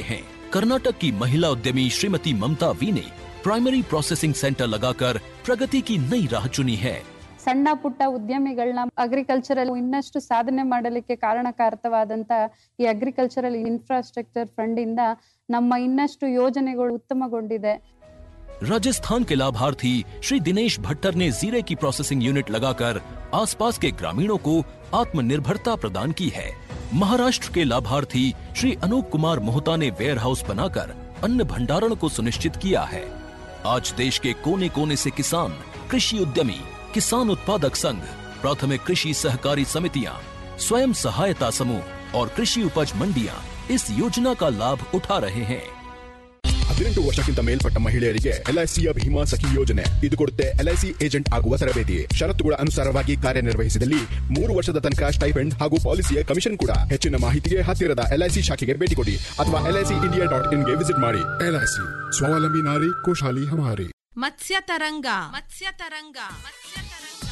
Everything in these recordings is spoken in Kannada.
हैं कर्नाटक की महिला उद्यमी श्रीमती ममता वी ने प्राइमरी प्रोसेसिंग सेंटर लगाकर प्रगति की नई राह चुनी है ಸಣ್ಣ ಪುಟ್ಟ ಉದ್ಯಮಿಗಳನ್ನ ಅಗ್ರಿಕಲ್ಚರಲ್ ಇನ್ನಷ್ಟು ಸಾಧನೆ ಮಾಡಲಿಕ್ಕೆ ಕಾರಣಕಾರಕವಾದಂತ ಈ ಅಗ್ರಿಕಲ್ಚರಲ್ ಇನ್ಫ್ರಾಸ್ಟ್ರಕ್ಚರ್ ಫಂಡ್ ಇಂದ ನಮ್ಮ ಇನ್ನಷ್ಟು ಯೋಜನೆಗಳು ಉತ್ತಮಗೊಂಡಿದೆ राजस्थान के लाभार्थी श्री दिनेश भट्टर ने जीरे की प्रोसेसिंग यूनिट लगाकर आसपास के ग्रामीणों को आत्मनिर्भरता प्रदान की है महाराष्ट्र के लाभार्थी श्री अनूप कुमार मोहता ने वेयर हाउस बनाकर अन्न भंडारण को सुनिश्चित किया है आज देश के कोने कोने से किसान कृषि उद्यमी किसान उत्पादक संघ प्राथमिक कृषि सहकारी समितियां स्वयं सहायता समूह और कृषि उपज मंडियां इस योजना का लाभ उठा रहे हैं ಹದಿನೆಂಟು ವರ್ಷಕ್ಕಿಂತ ಮೇಲ್ಪಟ್ಟ ಮಹಿಳೆಯರಿಗೆ ಎಲ್ಐಸಿಯ ಭೀಮಾ ಸಖಿ ಯೋಜನೆ ಇದು ಕೊಡುತ್ತೆ ಎಲ್ಐಸಿ ಏಜೆಂಟ್ ಆಗುವ ತರಬೇತಿ ಷರತ್ತುಗಳ ಅನುಸಾರವಾಗಿ ಕಾರ್ಯನಿರ್ವಹಿಸಿದಲ್ಲಿ ಮೂರು ವರ್ಷದ ತನಕ ಸ್ಟೈಫೆಂಡ್ ಹಾಗೂ ಪಾಲಿಸಿಯ ಕಮಿಷನ್ ಕೂಡ ಹೆಚ್ಚಿನ ಮಾಹಿತಿಗೆ ಹತ್ತಿರದ ಎಲ್ಐಸಿ ಶಾಖೆಗೆ ಭೇಟಿ ಕೊಡಿ ಅಥವಾ ಎಲ್ಐಸಿ ಇಂಡಿಯಾ ಡಾಟ್ ಇನ್ಗೆ ವಿಸಿಟ್ ಮಾಡಿ ಎಲ್ಐಸಿ ಸ್ವಾವಲಂಬಿ ನಾರಿ ಖುಷಾಲಿ ಹಮಾರಿ ಮತ್ಸ್ಯ ತರಂಗ ಮತ್ಸ್ಯ ತರಂಗ ಮತ್ಸ್ಯ ತರಂಗ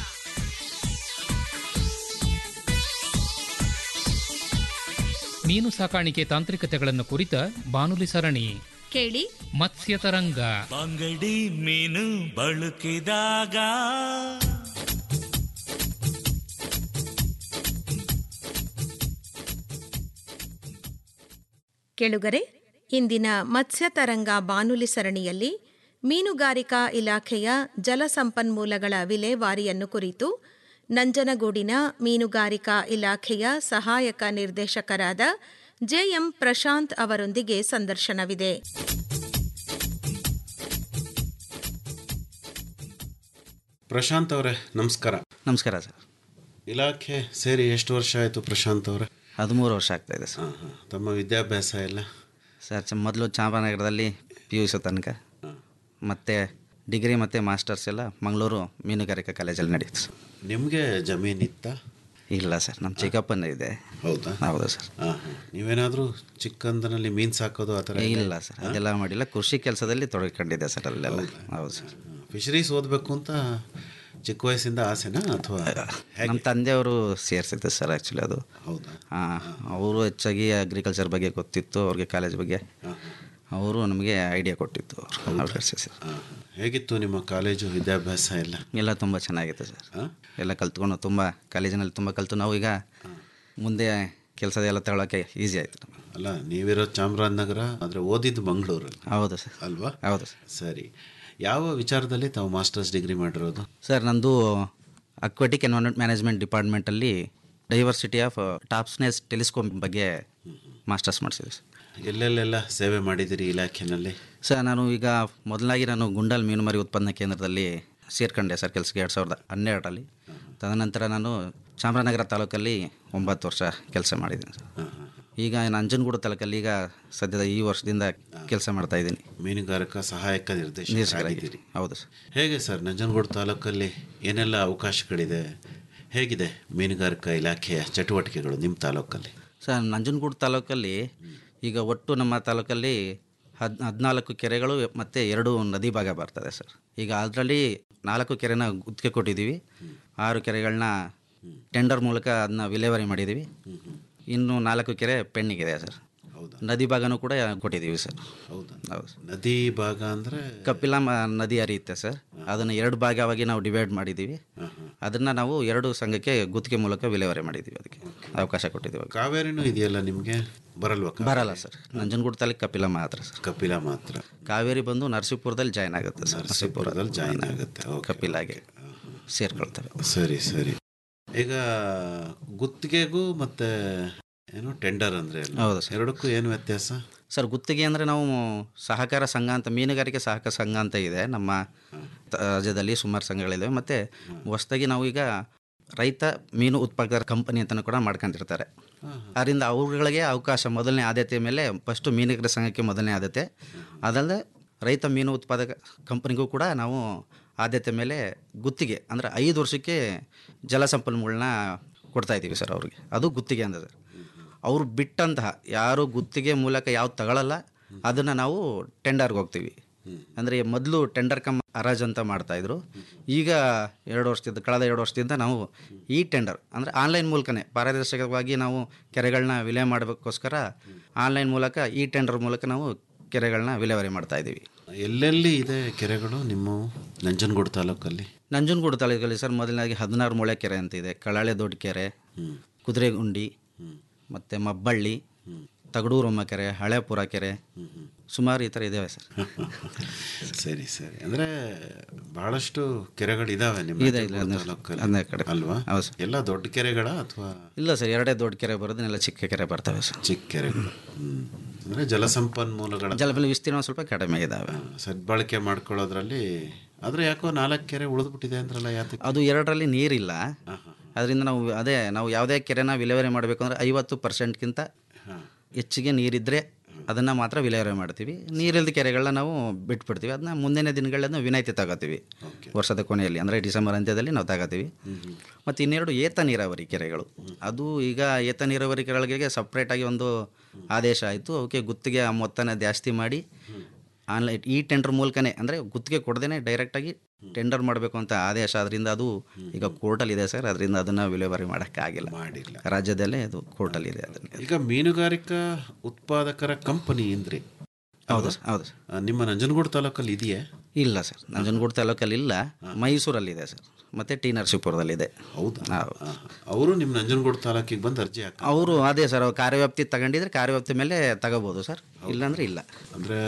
ಮೀನು ಸಾಕಾಣಿಕೆ ತಾಂತ್ರಿಕತೆಗಳನ್ನು ಕುರಿತ ಬಾನುಲಿ ಸರಣಿ ಕೇಳಿ ಮತ್ಸ್ಯ ತರಂಗ ಬಂಗಡಿ ಮೀನು ಬಳುಕಿದಾಗ ಕೇಳುಗರೆ ಇಂದಿನ ಮತ್ಸ್ಯ ತರಂಗ ಬಾನುಲಿ ಸರಣಿಯಲ್ಲಿ ಮೀನುಗಾರಿಕಾ ಇಲಾಖೆಯ ಜಲಸಂಪನ್ಮೂಲಗಳ ವಿಲೇವಾರಿಯನ್ನು ಕುರಿತು ನಂಜನಗೂಡಿನ ಮೀನುಗಾರಿಕಾ ಇಲಾಖೆಯ ಸಹಾಯಕ ನಿರ್ದೇಶಕರಾದ ಜೆಎಂ ಪ್ರಶಾಂತ್ ಅವರೊಂದಿಗೆ ಸಂದರ್ಶನವಿದೆ ಪ್ರಶಾಂತ್ ಅವರೇ ನಮಸ್ಕಾರ ನಮಸ್ಕಾರ ಸರ್ ಇಲಾಖೆ ಸೇರಿ ಎಷ್ಟು ವರ್ಷ ಆಯಿತು ಪ್ರಶಾಂತ್ ಅವರೇ ಹದಿಮೂರು ವರ್ಷ ಆಗ್ತಾ ಇದೆ ಸರ್ ಹಾಂ ಹಾಂ ತಮ್ಮ ವಿದ್ಯಾಭ್ಯಾಸ ಎಲ್ಲ ಸರ್ ಚ ಮೊದಲು ಚಾಮರಾಜನಗರದಲ್ಲಿ ಪಿ ಯು ಸಿ ತನಕ ಮತ್ತು ಡಿಗ್ರಿ ಮತ್ತು ಮಾಸ್ಟರ್ಸ್ ಎಲ್ಲ ಮಂಗಳೂರು ಮೀನುಗಾರಿಕಾ ಕಾಲೇಜಲ್ಲಿ ನಡೀತು ಸರ್ ನಿಮಗೆ ಜಮೀನಿತ್ತ ಇಲ್ಲ ಸರ್ ನಮ್ಮ ಚಿಕ್ಕಪ್ಪನ ಇದೆ ಹೌದಾ ಹೌದು ಸರ್ ಹಾಂ ಹಾಂ ನೀವೇನಾದರೂ ಚಿಕ್ಕಂದನಲ್ಲಿ ಮೀನು ಸಾಕೋದು ಆ ಥರ ಇಲ್ಲ ಸರ್ ಅದೆಲ್ಲ ಮಾಡಿಲ್ಲ ಕೃಷಿ ಕೆಲಸದಲ್ಲಿ ತೊಡಗಿಕೊಂಡಿದ್ದೆ ಸರ್ ಅಲ್ಲೆಲ್ಲ ಹೌದು ಸರ್ ಫಿಶರೀಸ್ ಓದಬೇಕು ಅಂತ ಚಿಕ್ಕ ವಯಸ್ಸಿಂದ ಆಸೆನಾ ಅಥವಾ ನಮ್ಮ ತಂದೆಯವರು ಸೇರಿಸಿದ್ದೆ ಸರ್ ಆ್ಯಕ್ಚುಲಿ ಅದು ಹೌದಾ ಹಾಂ ಅವರು ಹೆಚ್ಚಾಗಿ ಅಗ್ರಿಕಲ್ಚರ್ ಬಗ್ಗೆ ಗೊತ್ತಿತ್ತು ಅವ್ರಿಗೆ ಕಾಲೇಜ್ ಬಗ್ಗೆ ಅವರು ನಮಗೆ ಐಡಿಯಾ ಕೊಟ್ಟಿತ್ತು ಅವರು ಅವ್ರು ಸೇರಿಸಿ ಹಾಂ ಹೇಗಿತ್ತು ನಿಮ್ಮ ಕಾಲೇಜು ವಿದ್ಯಾಭ್ಯಾಸ ಎಲ್ಲ ಎಲ್ಲ ತುಂಬ ಚೆನ್ನಾಗಿತ್ತು ಸರ್ ಹಾಂ ಎಲ್ಲ ಕಲ್ತ್ಕೊಂಡು ತುಂಬ ಕಾಲೇಜಿನಲ್ಲಿ ತುಂಬ ಕಲ್ತು ನಾವು ಈಗ ಮುಂದೆ ಕೆಲಸದ ಎಲ್ಲ ತಗೊಳ್ಳೋಕ್ಕೆ ಈಸಿ ಆಯಿತು ನಮಗೆ ಅಲ್ಲ ನೀವಿರೋ ಚಾಮರಾಜನಗರ ಆದರೆ ಓದಿದ್ದು ಮಂಗಳೂರು ಹೌದು ಸರ್ ಅಲ್ವಾ ಹೌದು ಸರ್ ಸರಿ ಯಾವ ವಿಚಾರದಲ್ಲಿ ತಾವು ಮಾಸ್ಟರ್ಸ್ ಡಿಗ್ರಿ ಮಾಡಿರೋದು ಸರ್ ನಂದು ಅಕ್ವಾಟಿಕ್ ಎನ್ವೈರನ್ಮೆಂಟ್ ಮ್ಯಾನೇಜ್ಮೆಂಟ್ ಡಿಪಾರ್ಟ್ಮೆಂಟಲ್ಲಿ ಡೈವರ್ಸಿಟಿ ಆಫ್ ಟಾಪ್ಸ್ನೆಸ್ ಟೆಲಿಸ್ಕೋಪ್ ಬಗ್ಗೆ ಮಾಸ್ಟರ್ಸ್ ಮಾಡಿಸಿದೆ ಸರ್ ಎಲ್ಲೆಲ್ಲೆಲ್ಲ ಸೇವೆ ಮಾಡಿದಿರಿ ಇಲಾಖೆನಲ್ಲಿ ಸರ್ ನಾನು ಈಗ ಮೊದಲಾಗಿ ನಾನು ಗುಂಡಲ್ ಮೀನುಮರಿ ಉತ್ಪನ್ನ ಕೇಂದ್ರದಲ್ಲಿ ಸೇರ್ಕೊಂಡೆ ಸರ್ ಕೆಲಸಕ್ಕೆ ಎರಡು ಸಾವಿರದ ಹನ್ನೆರಡರಲ್ಲಿ ತದನಂತರ ನಾನು ಚಾಮರಾಜನಗರ ತಾಲೂಕಲ್ಲಿ ಒಂಬತ್ತು ವರ್ಷ ಕೆಲಸ ಮಾಡಿದ್ದೀನಿ ಸರ್ ಈಗ ನಂಜನಗೂಡು ತಾಲೂಕಲ್ಲಿ ಈಗ ಸದ್ಯದ ಈ ವರ್ಷದಿಂದ ಕೆಲಸ ಮಾಡ್ತಾ ಇದ್ದೀನಿ ಮೀನುಗಾರಿಕಾ ಸಹಾಯಕ ನಿರ್ದೇಶಕರಾಗಿದ್ದೀರಿ ಹೌದು ಸರ್ ಹೇಗೆ ಸರ್ ನಂಜನಗೂಡು ತಾಲೂಕಲ್ಲಿ ಏನೆಲ್ಲ ಅವಕಾಶಗಳಿದೆ ಹೇಗಿದೆ ಮೀನುಗಾರಿಕಾ ಇಲಾಖೆಯ ಚಟುವಟಿಕೆಗಳು ನಿಮ್ಮ ತಾಲೂಕಲ್ಲಿ ಸರ್ ನಂಜನಗೂಡು ತಾಲೂಕಲ್ಲಿ ಈಗ ಒಟ್ಟು ನಮ್ಮ ತಾಲೂಕಲ್ಲಿ ಹದ್ ಹದಿನಾಲ್ಕು ಕೆರೆಗಳು ಮತ್ತು ಎರಡು ನದಿ ಭಾಗ ಬರ್ತದೆ ಸರ್ ಈಗ ಅದರಲ್ಲಿ ನಾಲ್ಕು ಕೆರೆನ ಗುತ್ತಿಗೆ ಕೊಟ್ಟಿದ್ದೀವಿ ಆರು ಕೆರೆಗಳನ್ನ ಟೆಂಡರ್ ಮೂಲಕ ಅದನ್ನ ವಿಲೇವಾರಿ ಮಾಡಿದ್ದೀವಿ ಇನ್ನು ನಾಲ್ಕು ಕೆರೆ ಪೆಂಡಿಂಗ್ ಇದೆ ಸರ್ ಹೌದಾ ನದಿ ಭಾಗನೂ ಕೂಡ ಕೊಟ್ಟಿದ್ದೀವಿ ಸರ್ ಹೌದಾ ಹೌದು ಸರ್ ನದಿ ಭಾಗ ಅಂದರೆ ಕಪಿಲಾ ಮ- ನದಿ ಹರಿಯುತ್ತೆ ಸರ್ ಅದನ್ನು ಎರಡು ಭಾಗವಾಗಿ ನಾವು ಡಿವೈಡ್ ಮಾಡಿದ್ದೀವಿ ಅದನ್ನು ನಾವು ಎರಡು ಸಂಘಕ್ಕೆ ಗುತ್ತಿಗೆ ಮೂಲಕ ವಿಲೇವಾರಿ ಮಾಡಿದ್ದೀವಿ ಅದಕ್ಕೆ ಅವಕಾಶ ಕೊಟ್ಟಿದ್ದೀವಿ ಕಾವೇರಿನೂ ಇದೆಯಲ್ಲ ನಿಮಗೆ ಬರಲ್ವಾ ಕಾವೇರಿ? ಬರಲ್ಲ ಸರ್ ನಂಜನಗೂಡು ತಾಲೂಕು ಕಪಿಲ ಮಾತ್ರ ಸರ್ ಕಪಿಲ ಮಾತ್ರ ಕಾವೇರಿ ಬಂದು ನರಸೀಪುರದಲ್ಲಿ ಜಾಯ್ನ್ ಆಗುತ್ತೆ ಸರ್ ನರಸೀಪುರದಲ್ಲಿ ಜಾಯಿನ್ ಆಗುತ್ತೆ ಓಕೆ ಕಪಿಲಾಗೆ ಸೇರ್ಕೊಳ್ತವೆ ಸರಿ ಸರಿ ಈಗ ಗುತ್ತಿಗೆಗೂ ಮತ್ತೆ ಏನು ಟೆಂಡರ್ ಅಂದರೆ ಹೌದು ಸರ್. ಎರಡಕ್ಕೂ ಏನು ವ್ಯತ್ಯಾಸ ಸರ್ ಗುತ್ತಿಗೆ ಅಂದರೆ ನಾವು ಸಹಕಾರ ಸಂಘ ಅಂತ ಮೀನುಗಾರಿಕೆ ಸಹಕಾರ ಸಂಘ ಅಂತ ಇದೆ ನಮ್ಮ ತ- ರಾಜ್ಯದಲ್ಲಿ ಸುಮಾರು ಸಂಘಗಳಿದ್ದಾವೆ ಮತ್ತು ಹೊಸ್ದಾಗಿ ನಾವು ಈಗ ರೈತ ಮೀನು ಉತ್ಪಾದಕರ ಕಂಪನಿ ಅಂತಲೂ ಕೂಡ ಮಾಡ್ಕೊಂಡಿರ್ತಾರೆ ಅದರಿಂದ ಅವುಗಳಿಗೆ ಅವಕಾಶ ಮೊದಲನೇ ಆದ್ಯತೆ ಮೇಲೆ ಫಸ್ಟು ಮೀನುಗಾರಿಕೆ ಸಂಘಕ್ಕೆ ಮೊದಲನೇ ಆದ್ಯತೆ ಅದಲ್ಲದೆ ರೈತ ಮೀನು ಉತ್ಪಾದಕ ಕಂಪನಿಗೂ ಕೂಡ ನಾವು ಆದ್ಯತೆ ಮೇಲೆ ಗುತ್ತಿಗೆ ಅಂದರೆ ಐದು ವರ್ಷಕ್ಕೆ ಜಲಸಂಪನ್ಮೂಲನ ಕೊಡ್ತಾ ಇದ್ದೀವಿ ಸರ್ ಅವ್ರಿಗೆ ಅದು ಗುತ್ತಿಗೆ ಅಂತ ಸರ್ ಅವ್ರು ಬಿಟ್ಟಂತಹ ಯಾರು ಗುತ್ತಿಗೆ ಮೂಲಕ ಯಾವ್ದು ತಗೊಳ್ಳಲ್ಲ ಅದನ್ನು ನಾವು ಟೆಂಡರ್ಗೆ ಹೋಗ್ತೀವಿ ಅಂದರೆ ಮೊದಲು ಟೆಂಡರ್ ಕಮ್ ಹರಾಜ್ ಅಂತ ಮಾಡ್ತಾಯಿದ್ರು ಈಗ ಎರಡು ವರ್ಷದಿಂದ ಕಳೆದ ಎರಡು ವರ್ಷದಿಂದ ನಾವು ಈ ಟೆಂಡರ್ ಅಂದರೆ ಆನ್ಲೈನ್ ಮೂಲಕನೇ ಪಾರದರ್ಶಕವಾಗಿ ನಾವು ಕೆರೆಗಳನ್ನ ವಿಲೆ ಮಾಡಬೇಕೋಸ್ಕರ ಆನ್ಲೈನ್ ಮೂಲಕ ಈ ಟೆಂಡರ್ ಮೂಲಕ ನಾವು ಕೆರೆಗಳನ್ನ ವಿಲೇವಾರಿ ಮಾಡ್ತಾ ಇದ್ದೀವಿ ಎಲ್ಲೆಲ್ಲಿ ಇದೆ ಕೆರೆಗಳು ನಿಮ್ಮ ನಂಜನಗೂಡು ತಾಲೂಕಲ್ಲಿ ನಂಜನಗೂಡು ತಾಲೂಕಲ್ಲಿ ಸರ್ ಮೊದಲನೇದಾಗಿ ಹದಿನಾರು ಮೊಳೆ ಕೆರೆ ಅಂತ ಇದೆ ಕಳಾಳೆ ದೊಡ್ಡ ಕೆರೆ ಕುದುರೆಗುಂಡಿ ಮತ್ತು ಮಬ್ಬಳ್ಳಿ ತಗಡೂರಮ್ಮ ಕೆರೆ ಹಳೇಪುರ ಕೆರೆ ಸುಮಾರು ಈ ಥರ ಇದ್ದಾವೆ ಸರ್ ಸರಿ ಸರಿ ಅಂದರೆ ಬಹಳಷ್ಟು ಕೆರೆಗಳಿದಾವೆ ನಿಮ್ಮ ಇದೆ, ಇದೆ, ನಂಜನಗೂಡು ಅದನ್ನ- ತಾಲೂಕಲ್ಲಿ. ಅದನ್ನೇ ಕಡೆ. ಅಲ್ವಾ ಹೌದು ಸರ್. ಎಲ್ಲ ದೊಡ್ಡ ಕೆರೆಗಳ ಅಥವಾ ಇಲ್ಲ ಸರ್ ಎರಡೇ ದೊಡ್ಡ ಕೆರೆ ಬರೋದನ್ನೆಲ್ಲ ಚಿಕ್ಕ ಕೆರೆ ಬರ್ತವೆ ಸರ್ ಚಿಕ್ಕ ಕೆರೆಗಳು ಹ್ಮ್. ಅಂದ್ರೆ ಜಲಸಂಪನ್ಮೂಲಗಳ ಜಲಬಲ ವಿಸ್ತೀರ್ಣ ಸ್ವಲ್ಪ ಕಡಿಮೆ ಇದ್ದಾವೆ ಸದ್ಬಳಕೆ ಮಾಡ್ಕೊಳ್ಳೋದ್ರಲ್ಲಿ ಆದ್ರೆ ಯಾಕೋ ನಾಲ್ಕು ಕೆರೆ ಉಳಿದ್ಬಿಟ್ಟಿದೆ ಅಂದ್ರಲ್ಲ ಯಾತಕ್ಕೆ ಅದು ಎರಡರಲ್ಲಿ ನೀರಿಲ್ಲ ಅದರಿಂದ ನಾವು ಅದೇ ನಾವು ಯಾವುದೇ ಕೆರೆನ ವಿಲೇವಾರಿ ಮಾಡಬೇಕು ಅಂದರೆ ಐವತ್ತು ಪರ್ಸೆಂಟ್ಗಿಂತ ಹೆಚ್ಚಿಗೆ ನೀರಿದ್ದರೆ ಅದನ್ನು ಮಾತ್ರ ವಿಲೇವಾರಿ ಮಾಡ್ತೀವಿ ನೀರಿಲ್ಲದ ಕೆರೆಗಳನ್ನ ನಾವು ಬಿಟ್ಬಿಡ್ತೀವಿ ಅದನ್ನ ಮುಂದಿನ ದಿನಗಳನ್ನ ವಿನಾಯಿತಿ ತಗೋತೀವಿ ವರ್ಷದ ಕೊನೆಯಲ್ಲಿ ಅಂದರೆ ಡಿಸೆಂಬರ್ ಅಂತ್ಯದಲ್ಲಿ ನಾವು ತಗೋತೀವಿ ಮತ್ತು ಇನ್ನೆರಡು ಏತ ನೀರಾವರಿ ಕೆರೆಗಳು ಅದು ಈಗ ಏತ ನೀರಾವರಿ ಕೆರೆಗಳಿಗೆ ಸಪ್ರೇಟಾಗಿ ಒಂದು ಆದೇಶ ಆಯಿತು ಅವಕ್ಕೆ ಗುತ್ತಿಗೆ ಆ ಮೊತ್ತನ ಜಾಸ್ತಿ ಮಾಡಿ ಆನ್ಲೈನ್ ಈ ಟೆಂಡರ್ ಮೂಲಕನೇ ಅಂದರೆ ಗುತ್ತಿಗೆ ಕೊಡದೇ ಡೈರೆಕ್ಟಾಗಿ ಟೆಂಡರ್ ಮಾಡಬೇಕು ಅಂತ ಆದೇಶ ಅದರಿಂದ ಅದು ಈಗ ಕೋರ್ಟಲ್ಲಿ ಇದೆ ಸರ್ ಅದರಿಂದ ಅದನ್ನು ವಿಲೇವಾರಿ ಮಾಡೋಕ್ಕಾಗಿಲ್ಲ ಮಾಡಿಲ್ಲ ರಾಜ್ಯದಲ್ಲೇ ಅದು ಕೋರ್ಟಲ್ಲಿ ಇದೆ ಅದನ್ನು ಈಗ ಮೀನುಗಾರಿಕಾ ಉತ್ಪಾದಕರ ಕಂಪನಿ ಅಂದ್ರಿ ಹೌದು ಸರ್ ಹೌದು ಸರ್ ಆ, ನಿಮ್ಮ ನಂಜನಗೂಡು ತಾಲೂಕಲ್ಲಿ ಇದೆಯೇ ಇಲ್ಲ ಸರ್ ನಂಜನಗೂಡು ತಾಲೂಕಲ್ಲಿ ಇಲ್ಲ ಮೈಸೂರಲ್ಲಿದೆ ಸರ್ ಮತ್ತು ಟಿ ನರಸೀಪುರದಲ್ಲಿದೆ ಹೌದಾ ಅವರು ನಿಮ್ಮ ನಂಜನಗೂಡು ತಾಲೂಕಿಗೆ ಬಂದು ಅರ್ಜಿ ಹಾಕ ಅವರು ಅದೇ ಸರ್ ಅವ್ರು ಕಾರ್ಯವ್ಯಾಪ್ತಿ ತಗೊಂಡಿದ್ರೆ ಕಾರ್ಯವ್ಯಾಪ್ತಿ ಮೇಲೆ ತಗೋಬೋದು ಸರ್ ಇಲ್ಲಾಂದ್ರೆ ಇಲ್ಲ ಅಂದ್ರೆ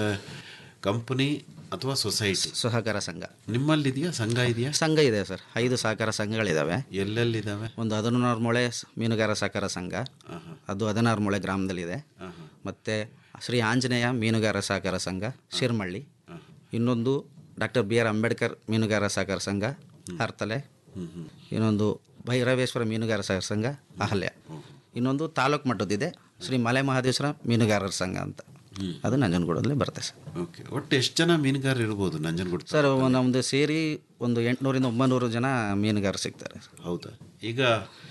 ಕಂಪನಿ ಅಥವಾ ಸೊಸೈಟಿ ಸಹಕಾರ ಸಂಘ ನಿಮ್ಮಲ್ಲಿ ಇದೆಯಾ ಸಂಘ ಇದೆಯಾ ಸಂಘ ಇದೆ ಸರ್ ಐದು ಸಹಕಾರ ಸಂಘಗಳಿದ್ದಾವೆ ಎಲ್ಲೆಲ್ಲಿದ್ದಾವೆ ಒಂದು ಹದಿನಾರು ಮೊಳೆ ಸ್- ಮೀನುಗಾರ ಸಹಕಾರ ಸಂಘ ಅದು ಹದಿನಾರು ಮೊಳೆ ಗ್ರಾಮದಲ್ಲಿದೆ ಮತ್ತು ಶ್ರೀ ಆಂಜನೇಯ ಮೀನುಗಾರ ಸಹಕಾರ ಸಂಘ ಶಿರ್ಮಳ್ಳಿ ಇನ್ನೊಂದು ಡಾಕ್ಟರ್ ಬಿ ಆರ್ ಅಂಬೇಡ್ಕರ್ ಮೀನುಗಾರ ಸಹಕಾರ ಸಂಘ ಹರ್ತಲೆ ಇನ್ನೊಂದು ಭೈರವೇಶ್ವರ ಮೀನುಗಾರ ಸಹಕಾರ ಸಂಘ ಅಹಲ್ಯ ಇನ್ನೊಂದು ತಾಲೂಕು ಮಟ್ಟದಿದೆ ಶ್ರೀ ಮಲೆ ಮಹದೇಶ್ವರ ಮೀನುಗಾರರ ಸಂಘ ಅಂತ ಅದು ನಂಜನಗೂಡಲ್ಲಿ ಬರುತ್ತೆ ಸರ್ ಓಕೆ ಒಟ್ಟು ಎಷ್ಟು ಜನ ಮೀನುಗಾರರು ಇರ್ಬೋದು ನಂಜನಗೂಡು ಸರ್ ನಮ್ಮದು ಸೇರಿ ಒಂದು ಎಂಟುನೂರಿಂದ ಒಂಬೈನೂರು ಜನ ಮೀನುಗಾರರು ಸಿಗ್ತಾರೆ ಹೌದಾ ಈಗ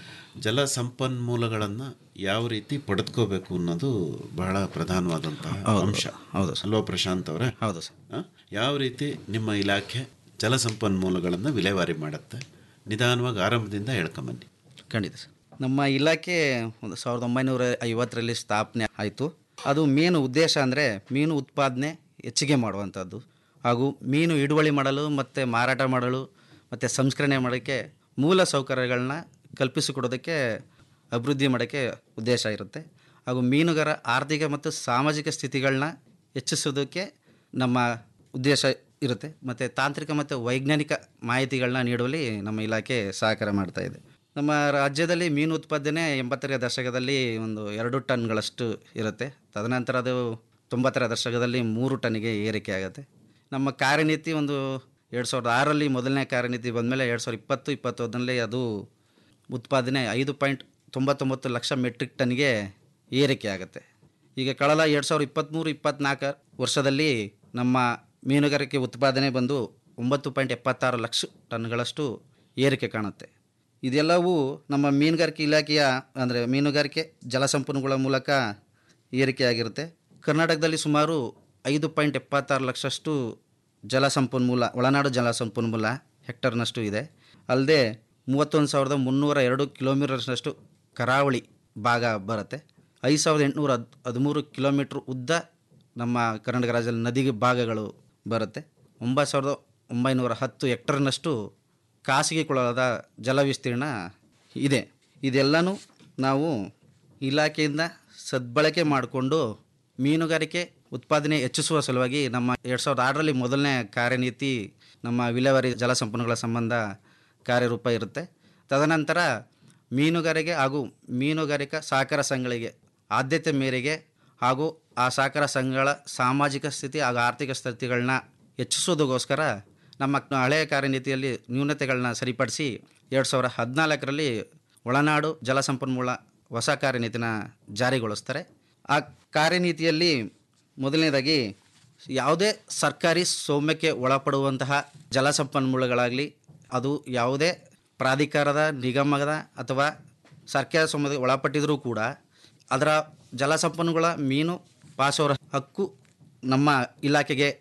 ಜಲ ಸಂಪನ್ಮೂಲಗಳನ್ನು ಯಾವ ರೀತಿ ಪಡೆದುಕೋಬೇಕು ಅನ್ನೋದು ಬಹಳ ಪ್ರಧಾನವಾದಂತಹ ಅಂಶ ಹೌದು ಅಲ್ವಾ ಪ್ರಶಾಂತ್ ಅವರೇ ಹೌದು ಸರ್ ಆ? ಯಾವ ರೀತಿ ನಿಮ್ಮ ಇಲಾಖೆ ಜಲ ಸಂಪನ್ಮೂಲಗಳನ್ನು ವಿಲೇವಾರಿ ಮಾಡುತ್ತೆ ನಿಧಾನವಾಗಿ ಆರಂಭದಿಂದ ಹೇಳ್ಕೊಂಬನ್ನಿ ಖಂಡಿತ ಸರ್ ನಮ್ಮ ಇಲಾಖೆ ಒಂದು ಸಾವಿರದ ಒಂಬೈನೂರ ಐವತ್ತರಲ್ಲಿ ಸ್ಥಾಪನೆ ಆಯಿತು ಅದು ಮೇನು ಉದ್ದೇಶ ಅಂದರೆ ಮೀನು ಉತ್ಪಾದನೆ ಹೆಚ್ಚಿಗೆ ಮಾಡುವಂಥದ್ದು ಹಾಗೂ ಮೀನು ಹಿಡುವಳಿ ಮಾಡಲು ಮತ್ತು ಮಾರಾಟ ಮಾಡಲು ಮತ್ತು ಸಂಸ್ಕರಣೆ ಮಾಡೋಕ್ಕೆ ಮೂಲ ಸೌಕರ್ಯಗಳನ್ನ ಕಲ್ಪಿಸಿಕೊಡೋದಕ್ಕೆ ಅಭಿವೃದ್ಧಿ ಮಾಡೋಕ್ಕೆ ಉದ್ದೇಶ ಇರುತ್ತೆ ಹಾಗೂ ಮೀನುಗಾರ ಆರ್ಥಿಕ ಮತ್ತು ಸಾಮಾಜಿಕ ಸ್ಥಿತಿಗಳನ್ನ ಹೆಚ್ಚಿಸೋದಕ್ಕೆ ನಮ್ಮ ಉದ್ದೇಶ ಇರುತ್ತೆ ಮತ್ತು ತಾಂತ್ರಿಕ ಮತ್ತು ವೈಜ್ಞಾನಿಕ ಮಾಹಿತಿಗಳನ್ನ ನೀಡುವಲ್ಲಿ ನಮ್ಮ ಇಲಾಖೆ ಸಹಕಾರ ಮಾಡ್ತಾ ಇದೆ ನಮ್ಮ ರಾಜ್ಯದಲ್ಲಿ ಮೀನು ಉತ್ಪಾದನೆ ಎಂಬತ್ತರ ದಶಕದಲ್ಲಿ ಒಂದು ಎರಡು ಟನ್ಗಳಷ್ಟು ಇರುತ್ತೆ ತದನಂತರ ಅದು ತೊಂಬತ್ತರ ದಶಕದಲ್ಲಿ ಮೂರು ಟನ್ನಿಗೆ ಏರಿಕೆ ಆಗುತ್ತೆ ನಮ್ಮ ಕಾರ್ಯನೀತಿ ಒಂದು ಎರಡು ಸಾವಿರದ ಆರರಲ್ಲಿ ಮೊದಲನೇ ಕಾರ್ಯನೀತಿ ಬಂದಮೇಲೆ ಎರಡು ಸಾವಿರದ ಇಪ್ಪತ್ತು ಇಪ್ಪತ್ತೊಂದರಲ್ಲಿ ಅದು ಉತ್ಪಾದನೆ ಐದು ಪಾಯಿಂಟ್ ತೊಂಬತ್ತೊಂಬತ್ತು ಲಕ್ಷ ಮೆಟ್ರಿಕ್ ಟನ್ಗೆ ಏರಿಕೆ ಆಗುತ್ತೆ ಈಗ ಕಳೆದ ಎರಡು ಸಾವಿರದ ಇಪ್ಪತ್ತ್ಮೂರು ಇಪ್ಪತ್ತ್ನಾಲ್ಕು ವರ್ಷದಲ್ಲಿ ನಮ್ಮ ಮೀನುಗಾರಿಕೆ ಉತ್ಪಾದನೆ ಬಂದು ಒಂಬತ್ತು ಪಾಯಿಂಟ್ ಎಪ್ಪತ್ತಾರು ಲಕ್ಷ ಟನ್ಗಳಷ್ಟು ಏರಿಕೆ ಕಾಣುತ್ತೆ ಇದೆಲ್ಲವೂ ನಮ್ಮ ಮೀನುಗಾರಿಕೆ ಇಲಾಖೆಯ ಅಂದರೆ ಮೀನುಗಾರಿಕೆ ಜಲಸಂಪನ್ಮೂಲ ಮೂಲಕ ಏರಿಕೆಯಾಗಿರುತ್ತೆ ಕರ್ನಾಟಕದಲ್ಲಿ ಸುಮಾರು ಐದು ಪಾಯಿಂಟ್ ಎಪ್ಪತ್ತಾರು ಲಕ್ಷಷ್ಟು ಜಲಸಂಪನ್ಮೂಲ ಒಳನಾಡು ಜಲಸಂಪನ್ಮೂಲ ಹೆಕ್ಟರ್ನಷ್ಟು ಇದೆ ಅಲ್ಲದೆ ಮೂವತ್ತೊಂದು ಸಾವಿರದ ಮುನ್ನೂರ ಎರಡು ಕಿಲೋಮೀಟರ್ನಷ್ಟು ಕರಾವಳಿ ಭಾಗ ಬರುತ್ತೆ ಐದು ಸಾವಿರದ ಎಂಟುನೂರ ಹದ್ ಹದಿಮೂರು ಕಿಲೋಮೀಟ್ರ್ ಉದ್ದ ನಮ್ಮ ಕರ್ನಾಟಕ ರಾಜ್ಯದಲ್ಲಿ ನದಿಗೆ ಭಾಗಗಳು ಬರುತ್ತೆ ಒಂಬತ್ತು ಸಾವಿರದ ಒಂಬೈನೂರ ಹತ್ತು ಹೆಕ್ಟರ್ನಷ್ಟು ಖಾಸಗಿ ಕೊಳದ ಜಲ ವಿಸ್ತೀರ್ಣ ಇದೆ ಇದೆಲ್ಲನೂ ನಾವು ಇಲಾಖೆಯಿಂದ ಸದ್ಬಳಕೆ ಮಾಡಿಕೊಂಡು ಮೀನುಗಾರಿಕೆ ಉತ್ಪಾದನೆ ಹೆಚ್ಚಿಸುವ ಸಲುವಾಗಿ ನಮ್ಮ ಎರಡು ಸಾವಿರದ ಆರರಲ್ಲಿ ಮೊದಲನೇ ಕಾರ್ಯನೀತಿ ನಮ್ಮ ವಿಲೇವಾರಿ ಜಲಸಂಪನ್ಮೂಲಗಳ ಸಂಬಂಧ ಕಾರ್ಯರೂಪ ಇರುತ್ತೆ ತದನಂತರ ಮೀನುಗಾರಿಕೆ ಹಾಗೂ ಮೀನುಗಾರಿಕಾ ಸಹಕಾರ ಸಂಘಗಳಿಗೆ ಆದ್ಯತೆ ಮೇರೆಗೆ ಹಾಗೂ ಆ ಸಹಕಾರ ಸಂಘಗಳ ಸಾಮಾಜಿಕ ಸ್ಥಿತಿ ಹಾಗೂ ಆರ್ಥಿಕ ಸ್ಥಿತಿಗಳನ್ನ ಹೆಚ್ಚಿಸೋದಕ್ಕೋಸ್ಕರ ನಮ್ಮ ಹಳೆಯ ಕಾರ್ಯನೀತಿಯಲ್ಲಿ ನ್ಯೂನತೆಗಳನ್ನ ಸರಿಪಡಿಸಿ ಎರಡು ಸಾವಿರ ಹದಿನಾಲ್ಕರಲ್ಲಿ ಒಳನಾಡು ಜಲಸಂಪನ್ಮೂಲ ಹೊಸ ಕಾರ್ಯನೀತಿನ ಜಾರಿಗೊಳಿಸ್ತಾರೆ ಆ ಕಾರ್ಯನೀತಿಯಲ್ಲಿ ಮೊದಲನೇದಾಗಿ ಯಾವುದೇ ಸರ್ಕಾರಿ ಸೌಮ್ಯಕ್ಕೆ ಒಳಪಡುವಂತಹ ಜಲಸಂಪನ್ಮೂಲಗಳಾಗಲಿ ಅದು ಯಾವುದೇ ಪ್ರಾಧಿಕಾರದ ನಿಗಮದ ಅಥವಾ ಸರ್ಕಾರ ಸಂಬಂಧ ಒಳಪಟ್ಟಿದ್ರೂ ಕೂಡ ಅದರ ಜಲಸಂಪನ್ಮೂಲ ಮೀನು ಪಾಸೋರ ಹಕ್ಕು ನಮ್ಮ ಇಲಾಖೆಗೆ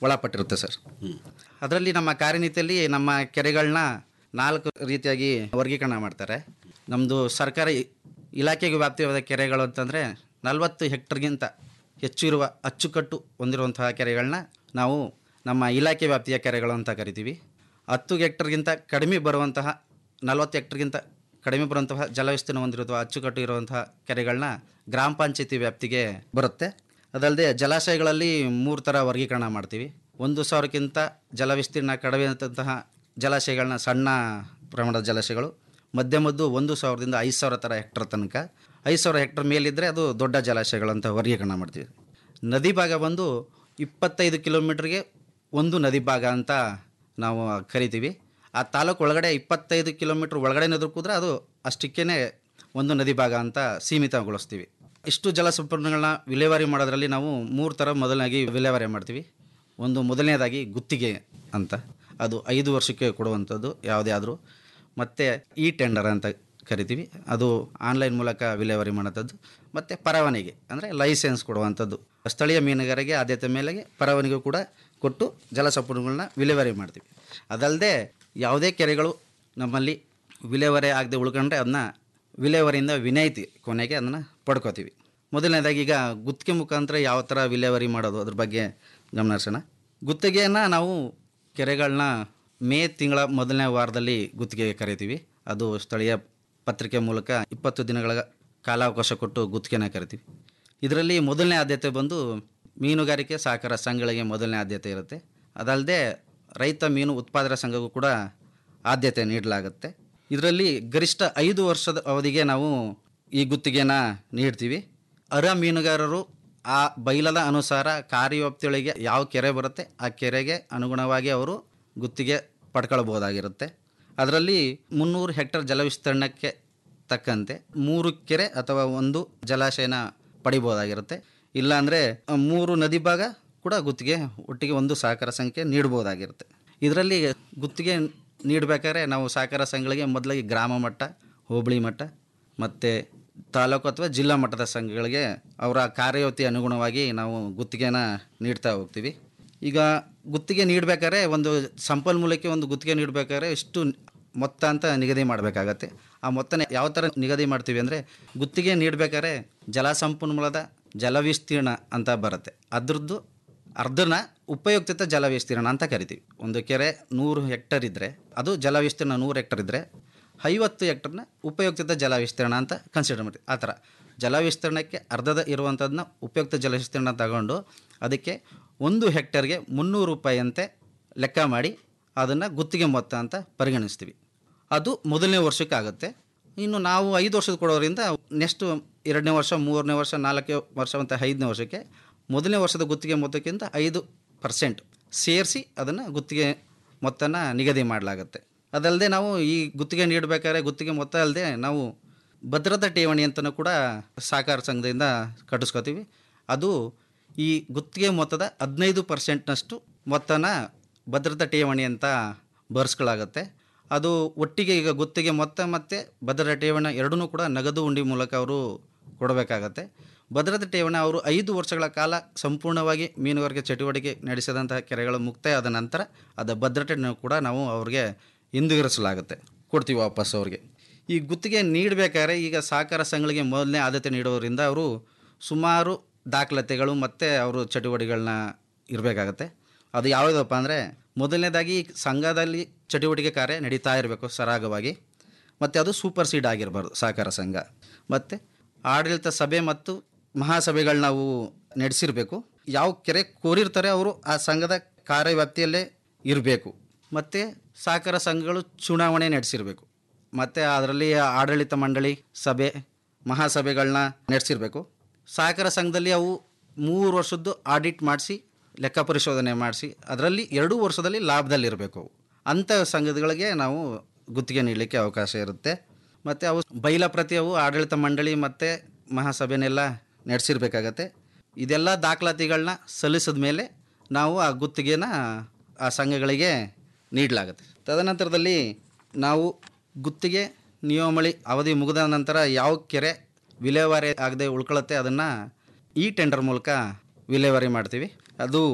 ಒಳಪಟ್ಟಿರುತ್ತೆ ಸರ್ ಅದರಲ್ಲಿ ನಮ್ಮ ಕಾರ್ಯನೀತಿಯಲ್ಲಿ ನಮ್ಮ ಕೆರೆಗಳನ್ನ ನಾಲ್ಕು ರೀತಿಯಾಗಿ ವರ್ಗೀಕರಣ ಮಾಡ್ತಾರೆ ನಮ್ಮದು ಸರ್ಕಾರಿ ಇಲಾಖೆಗೆ ವ್ಯಾಪ್ತಿಯಾದ ಕೆರೆಗಳು ಅಂತಂದರೆ ನಲವತ್ತು ಹೆಕ್ಟರ್ಗಿಂತ ಹೆಚ್ಚು ಇರುವ ಅಚ್ಚುಕಟ್ಟು ಹೊಂದಿರುವಂತಹ ಕೆರೆಗಳನ್ನ ನಾವು ನಮ್ಮ ಇಲಾಖೆ ವ್ಯಾಪ್ತಿಯ ಕೆರೆಗಳು ಅಂತ ಕರಿತೀವಿ ಹತ್ತು ಹೆಕ್ಟರ್ಗಿಂತ ಕಡಿಮೆ ಬರುವಂತಹ ನಲವತ್ತು ಹೆಕ್ಟರ್ಗಿಂತ ಕಡಿಮೆ ಬರುವಂತಹ ಜಲವಿಸ್ತೀರ್ಣ ಹೊಂದಿರುವ ಅಚ್ಚುಕಟ್ಟು ಇರುವಂತಹ ಕೆರೆಗಳನ್ನ ಗ್ರಾಮ ಪಂಚಾಯತಿ ವ್ಯಾಪ್ತಿಗೆ ಬರುತ್ತೆ ಅದಲ್ಲದೆ ಜಲಾಶಯಗಳಲ್ಲಿ ಮೂರು ಥರ ವರ್ಗೀಕರಣ ಮಾಡ್ತೀವಿ ಒಂದು ಸಾವಿರಕ್ಕಿಂತ ಜಲವಿಸ್ತೀರ್ಣ ಕಡಿಮೆ ಇದ್ದಂತಹ ಜಲಾಶಯಗಳನ್ನ ಸಣ್ಣ ಪ್ರಮಾಣದ ಜಲಾಶಯಗಳು ಮಧ್ಯಮದ್ದು ಒಂದು ಸಾವಿರದಿಂದ ಐದು ಸಾವಿರ ಥರ ಹೆಕ್ಟರ್ ತನಕ ಐದು ಸಾವಿರ ಹೆಕ್ಟರ್ ಮೇಲಿದ್ದರೆ ಅದು ದೊಡ್ಡ ಜಲಾಶಯಗಳಂತ ವರ್ಗೀಕರಣ ಮಾಡ್ತೀವಿ ನದಿ ಭಾಗ ಬಂದು ಇಪ್ಪತ್ತೈದು ಕಿಲೋಮೀಟ್ರಿಗೆ ಒಂದು ನದಿ ಭಾಗ ಅಂತ ನಾವು ಕರಿತೀವಿ ಆ ತಾಲೂಕು ಒಳಗಡೆ ಇಪ್ಪತ್ತೈದು ಕಿಲೋಮೀಟ್ರ್ ಒಳಗಡೆ ನದಿ ಕೂದ್ರೆ ಅದು ಅಷ್ಟಕ್ಕೇ ಒಂದು ನದಿ ಭಾಗ ಅಂತ ಸೀಮಿತಗೊಳಿಸ್ತೀವಿ ಇಷ್ಟು ಜಲ ಸಂಪನ್ಮೂಲಗಳನ್ನ ವಿಲೇವಾರಿ ಮಾಡೋದ್ರಲ್ಲಿ ನಾವು ಮೂರು ಥರ ಮೊದಲನಾಗಿ ವಿಲೇವಾರಿ ಮಾಡ್ತೀವಿ ಒಂದು ಮೊದಲನೇದಾಗಿ ಗುತ್ತಿಗೆ ಅಂತ ಅದು ಐದು ವರ್ಷಕ್ಕೆ ಕೊಡುವಂಥದ್ದು ಯಾವುದೇ ಆದರೂ ಮತ್ತು ಇ ಟೆಂಡರ್ ಅಂತ ಕರಿತೀವಿ ಅದು ಆನ್ಲೈನ್ ಮೂಲಕ ವಿಲೇವಾರಿ ಮಾಡೋಂಥದ್ದು ಮತ್ತು ಪರವಾನಗಿ ಅಂದರೆ ಲೈಸೆನ್ಸ್ ಕೊಡುವಂಥದ್ದು ಸ್ಥಳೀಯ ಮೀನುಗಾರಿಗೆ ಆದ್ಯತೆ ಮೇಲೆಗೆ ಪರವಾನಗಿ ಕೂಡ ಕೊಟ್ಟು ಜಲಸಂಪನ್ಮೂಲಗಳನ್ನ ವಿಲೇವಾರಿ ಮಾಡ್ತೀವಿ ಅದಲ್ಲದೆ ಯಾವುದೇ ಕೆರೆಗಳು ನಮ್ಮಲ್ಲಿ ವಿಲೇವಾರಿ ಆಗದೆ ಉಳ್ಕೊಂಡ್ರೆ ಅದನ್ನ ವಿಲೇವಾರಿಯಿಂದ ವಿನಾಯಿತಿ ಕೊನೆಗೆ ಅದನ್ನು ಪಡ್ಕೋತೀವಿ ಮೊದಲನೇದಾಗಿ ಈಗ ಗುತ್ತಿಗೆ ಮುಖಾಂತರ ಯಾವ ಥರ ವಿಲೇವಾರಿ ಮಾಡೋದು ಅದ್ರ ಬಗ್ಗೆ ಗಮನ ಹರಿಸೋಣ ಗುತ್ತಿಗೆಯನ್ನು ನಾವು ಕೆರೆಗಳನ್ನ ಮೇ ತಿಂಗಳ ಮೊದಲನೇ ವಾರದಲ್ಲಿ ಗುತ್ತಿಗೆಗೆ ಕರಿತೀವಿ ಅದು ಸ್ಥಳೀಯ ಪತ್ರಿಕೆ ಮೂಲಕ ಇಪ್ಪತ್ತು ದಿನಗಳ ಕಾಲಾವಕಾಶ ಕೊಟ್ಟು ಗುತ್ತಿಗೆನ ಕರಿತೀವಿ ಇದರಲ್ಲಿ ಮೊದಲನೇ ಆದ್ಯತೆ ಬಂದು ಮೀನುಗಾರಿಕೆ ಸಹಕಾರ ಸಂಘಗಳಿಗೆ ಮೊದಲನೇ ಆದ್ಯತೆ ಇರುತ್ತೆ ಅದಲ್ಲದೆ ರೈತ ಮೀನು ಉತ್ಪಾದನಾ ಸಂಘಕ್ಕೂ ಕೂಡ ಆದ್ಯತೆ ನೀಡಲಾಗುತ್ತೆ ಇದರಲ್ಲಿ ಗರಿಷ್ಠ ಐದು ವರ್ಷದ ಅವಧಿಗೆ ನಾವು ಈ ಗುತ್ತಿಗೆನ ನೀಡ್ತೀವಿ ಅರ ಮೀನುಗಾರರು ಆ ಬೈಲದ ಅನುಸಾರ ಕಾರ್ಯವ್ಯಾಪ್ತಿಯೊಳಗೆ ಯಾವ ಕೆರೆ ಬರುತ್ತೆ ಆ ಕೆರೆಗೆ ಅನುಗುಣವಾಗಿ ಅವರು ಗುತ್ತಿಗೆ ಪಡ್ಕೊಳ್ಬೋದಾಗಿರುತ್ತೆ ಅದರಲ್ಲಿ ಮುನ್ನೂರು ಹೆಕ್ಟರ್ ಜಲವಿಸ್ತರಣಕ್ಕೆ ತಕ್ಕಂತೆ ಮೂರು ಕೆರೆ ಅಥವಾ ಒಂದು ಜಲಾಶಯನ ಪಡಿಬೋದಾಗಿರುತ್ತೆ ಇಲ್ಲಾಂದರೆ ಮೂರು ನದಿ ಭಾಗ ಕೂಡ ಗುತ್ತಿಗೆ ಒಟ್ಟಿಗೆ ಒಂದು ಸಹಕಾರ ಸಂಖ್ಯೆ ನೀಡ್ಬೋದಾಗಿರುತ್ತೆ ಇದರಲ್ಲಿ ಗುತ್ತಿಗೆ ನೀಡಬೇಕಾದ್ರೆ ನಾವು ಸಹಕಾರ ಸಂಘಗಳಿಗೆ ಮೊದಲಾಗಿ ಗ್ರಾಮ ಮಟ್ಟ ಹೋಬಳಿ ಮಟ್ಟ ಮತ್ತು ತಾಲೂಕು ಅಥವಾ ಜಿಲ್ಲಾ ಮಟ್ಟದ ಸಂಘಗಳಿಗೆ ಅವರ ಕಾರ್ಯವತಿ ಅನುಗುಣವಾಗಿ ನಾವು ಗುತ್ತಿಗೆನ ನೀಡ್ತಾ ಹೋಗ್ತೀವಿ ಈಗ ಗುತ್ತಿಗೆ ನೀಡಬೇಕಾದ್ರೆ ಒಂದು ಸಂಪನ್ಮೂಲಕ್ಕೆ ಒಂದು ಗುತ್ತಿಗೆ ನೀಡಬೇಕಾದ್ರೆ ಎಷ್ಟು ಮೊತ್ತ ಅಂತ ನಿಗದಿ ಮಾಡಬೇಕಾಗತ್ತೆ ಆ ಮೊತ್ತನ ಯಾವ ಥರ ನಿಗದಿ ಮಾಡ್ತೀವಿ ಅಂದರೆ ಗುತ್ತಿಗೆ ನೀಡಬೇಕಾದ್ರೆ ಜಲಸಂಪನ್ಮೂಲದ ಜಲವಿಸ್ತೀರ್ಣ ಅಂತ ಬರುತ್ತೆ ಅದ್ರದ್ದು ಅರ್ಧನ ಉಪಯುಕ್ತತೆ ಜಲವಿಸ್ತೀರ್ಣ ಅಂತ ಕರಿತೀವಿ ಒಂದು ಕೆರೆ ನೂರು ಹೆಕ್ಟರ್ ಇದ್ದರೆ ಅದು ಜಲವಿಸ್ತೀರ್ಣ ನೂರು ಹೆಕ್ಟರ್ ಇದ್ದರೆ ಐವತ್ತು ಹೆಕ್ಟರ್ನ ಉಪಯುಕ್ತತೆ ಜಲವಿಸ್ತೀರ್ಣ ಅಂತ ಕನ್ಸಿಡರ್ ಮಾಡ್ತೀವಿ ಆ ಥರ ಜಲವಿಸ್ತೀರ್ಣಕ್ಕೆ ಅರ್ಧದ ಇರುವಂಥದ್ದನ್ನ ಉಪಯುಕ್ತ ಜಲವಿಸ್ತೀರ್ಣ ತಗೊಂಡು ಅದಕ್ಕೆ ಒಂದು ಹೆಕ್ಟರ್ಗೆ ಮುನ್ನೂರು ರೂಪಾಯಿಯಂತೆ ಲೆಕ್ಕ ಮಾಡಿ ಅದನ್ನು ಗುತ್ತಿಗೆ ಮೊತ್ತ ಅಂತ ಪರಿಗಣಿಸ್ತೀವಿ ಅದು ಮೊದಲನೇ ವರ್ಷಕ್ಕೆ ಆಗುತ್ತೆ ಇನ್ನು ನಾವು ಐದು ವರ್ಷದ ಕೊಡೋದ್ರಿಂದ ನೆಕ್ಸ್ಟು ಎರಡನೇ ವರ್ಷ ಮೂರನೇ ವರ್ಷ ನಾಲ್ಕನೇ ವರ್ಷ ಮತ್ತು ಐದನೇ ವರ್ಷಕ್ಕೆ ಮೊದಲನೇ ವರ್ಷದ ಗುತ್ತಿಗೆ ಮೊತ್ತಕ್ಕಿಂತ ಐದು ಪರ್ಸೆಂಟ್ ಸೇರಿಸಿ ಅದನ್ನು ಗುತ್ತಿಗೆ ಮೊತ್ತನ ನಿಗದಿ ಮಾಡಲಾಗುತ್ತೆ ಅದಲ್ಲದೆ ನಾವು ಈ ಗುತ್ತಿಗೆ ನೀಡಬೇಕಾದ್ರೆ ಗುತ್ತಿಗೆ ಮೊತ್ತ ಅಲ್ಲದೆ ನಾವು ಭದ್ರತಾ ಠೇವಣಿ ಅಂತಲೂ ಕೂಡ ಸಹಕಾರ ಸಂಘದಿಂದ ಕಟ್ಟಿಸ್ಕೋತೀವಿ ಅದು ಈ ಗುತ್ತಿಗೆ ಮೊತ್ತದ ಹದಿನೈದು ಪರ್ಸೆಂಟ್ನಷ್ಟು ಮೊತ್ತನ ಭದ್ರತಾ ಠೇವಣಿ ಅಂತ ಬರ್ಸ್ಕೊಳ್ಳಾಗತ್ತೆ ಅದು ಒಟ್ಟಿಗೆ ಈಗ ಗುತ್ತಿಗೆ ಮೊತ್ತ ಮತ್ತು ಭದ್ರತಾ ಠೇವಣಿ ಎರಡನ್ನೂ ಕೂಡ ನಗದು ಉಂಡಿ ಮೂಲಕ ಅವರು ಕೊಡಬೇಕಾಗತ್ತೆ ಭದ್ರತಾ ಠೇವಣಿ ಅವರು ಐದು ವರ್ಷಗಳ ಕಾಲ ಸಂಪೂರ್ಣವಾಗಿ ಮೀನುಗಾರಿಕೆ ಚಟುವಟಿಕೆ ನಡೆಸಿದಂತಹ ಕೆರೆಗಳು ಮುಕ್ತಾಯ ಆದ ನಂತರ ಅದರ ಭದ್ರತೆಯನ್ನು ಕೂಡ ನಾವು ಅವ್ರಿಗೆ ಹಿಂದಿರುಗಿಸಲಾಗುತ್ತೆ ಕೊಡ್ತೀವಿ ವಾಪಸ್ ಅವ್ರಿಗೆ ಈ ಗುತ್ತಿಗೆ ನೀಡಬೇಕಾದ್ರೆ ಈಗ ಸಹಕಾರ ಸಂಘಗಳಿಗೆ ಮೊದಲನೇ ಆದ್ಯತೆ ನೀಡೋದ್ರಿಂದ ಅವರು ಸುಮಾರು ದಾಖಲಾತಿಗಳು ಮತ್ತು ಅವರು ಚಟುವಟಿಕೆಗಳನ್ನ ಇರಬೇಕಾಗತ್ತೆ ಅದು ಯಾವುದಪ್ಪ ಅಂದರೆ ಮೊದಲನೇದಾಗಿ ಸಂಘದಲ್ಲಿ ಚಟುವಟಿಕೆ ಕಾರ್ಯ ನಡೀತಾ ಇರಬೇಕು ಸರಾಗವಾಗಿ ಮತ್ತು ಅದು ಸೂಪರ್ ಸೀಡ್ ಆಗಿರಬಾರ್ದು ಸಹಕಾರ ಸಂಘ ಮತ್ತು ಆಡಳಿತ ಸಭೆ ಮತ್ತು ಮಹಾಸಭೆಗಳು ನಾವು ನಡೆಸಿರಬೇಕು ಯಾವ ಕೆರೆ ಕೋರಿರ್ತಾರೆ ಅವರು ಆ ಸಂಘದ ಕಾರ್ಯವ್ಯಾಪ್ತಿಯಲ್ಲೇ ಇರಬೇಕು ಮತ್ತು ಸಹಕಾರ ಸಂಘಗಳು ಚುನಾವಣೆ ನಡೆಸಿರಬೇಕು ಮತ್ತು ಅದರಲ್ಲಿ ಆಡಳಿತ ಮಂಡಳಿ ಸಭೆ ಮಹಾಸಭೆಗಳನ್ನ ನಡೆಸಿರಬೇಕು ಸಹಕಾರ ಸಂಘದಲ್ಲಿ ಅವು ಮೂರು ವರ್ಷದ್ದು ಆಡಿಟ್ ಮಾಡಿಸಿ ಲೆಕ್ಕ ಪರಿಶೋಧನೆ ಮಾಡಿಸಿ ಅದರಲ್ಲಿ ಎರಡು ವರ್ಷದಲ್ಲಿ ಲಾಭದಲ್ಲಿರಬೇಕು ಅವು ಅಂಥ ಸಂಘಗಳಿಗೆ ನಾವು ಗುತ್ತಿಗೆ ನೀಡಲಿಕ್ಕೆ ಅವಕಾಶ ಇರುತ್ತೆ ಮತ್ತು ಅವು ಬೈಲ ಪ್ರತಿ ಅವು ಆಡಳಿತ ಮಂಡಳಿ ಮತ್ತು ಮಹಾಸಭೆನೆಲ್ಲ ನಡೆಸಿರ್ಬೇಕಾಗತ್ತೆ ಇದೆಲ್ಲ ದಾಖಲಾತಿಗಳನ್ನ ಸಲ್ಲಿಸಿದ ಮೇಲೆ ನಾವು ಆ ಗುತ್ತಿಗೆನ ಆ ಸಂಘಗಳಿಗೆ ನೀಡಲಾಗುತ್ತೆ ತದನಂತರದಲ್ಲಿ ನಾವು ಗುತ್ತಿಗೆ ನಿಯಮಾವಳಿ ಅವಧಿ ಮುಗಿದ ನಂತರ ಯಾವ ಕೆರೆ ವಿಲೇವಾರಿ ಆಗದೆ ಉಳ್ಕೊಳ್ಳುತ್ತೆ ಅದನ್ನು ಈ ಟೆಂಡರ್ ಮೂಲಕ ವಿಲೇವಾರಿ ಮಾಡ್ತೀವಿ ಅದು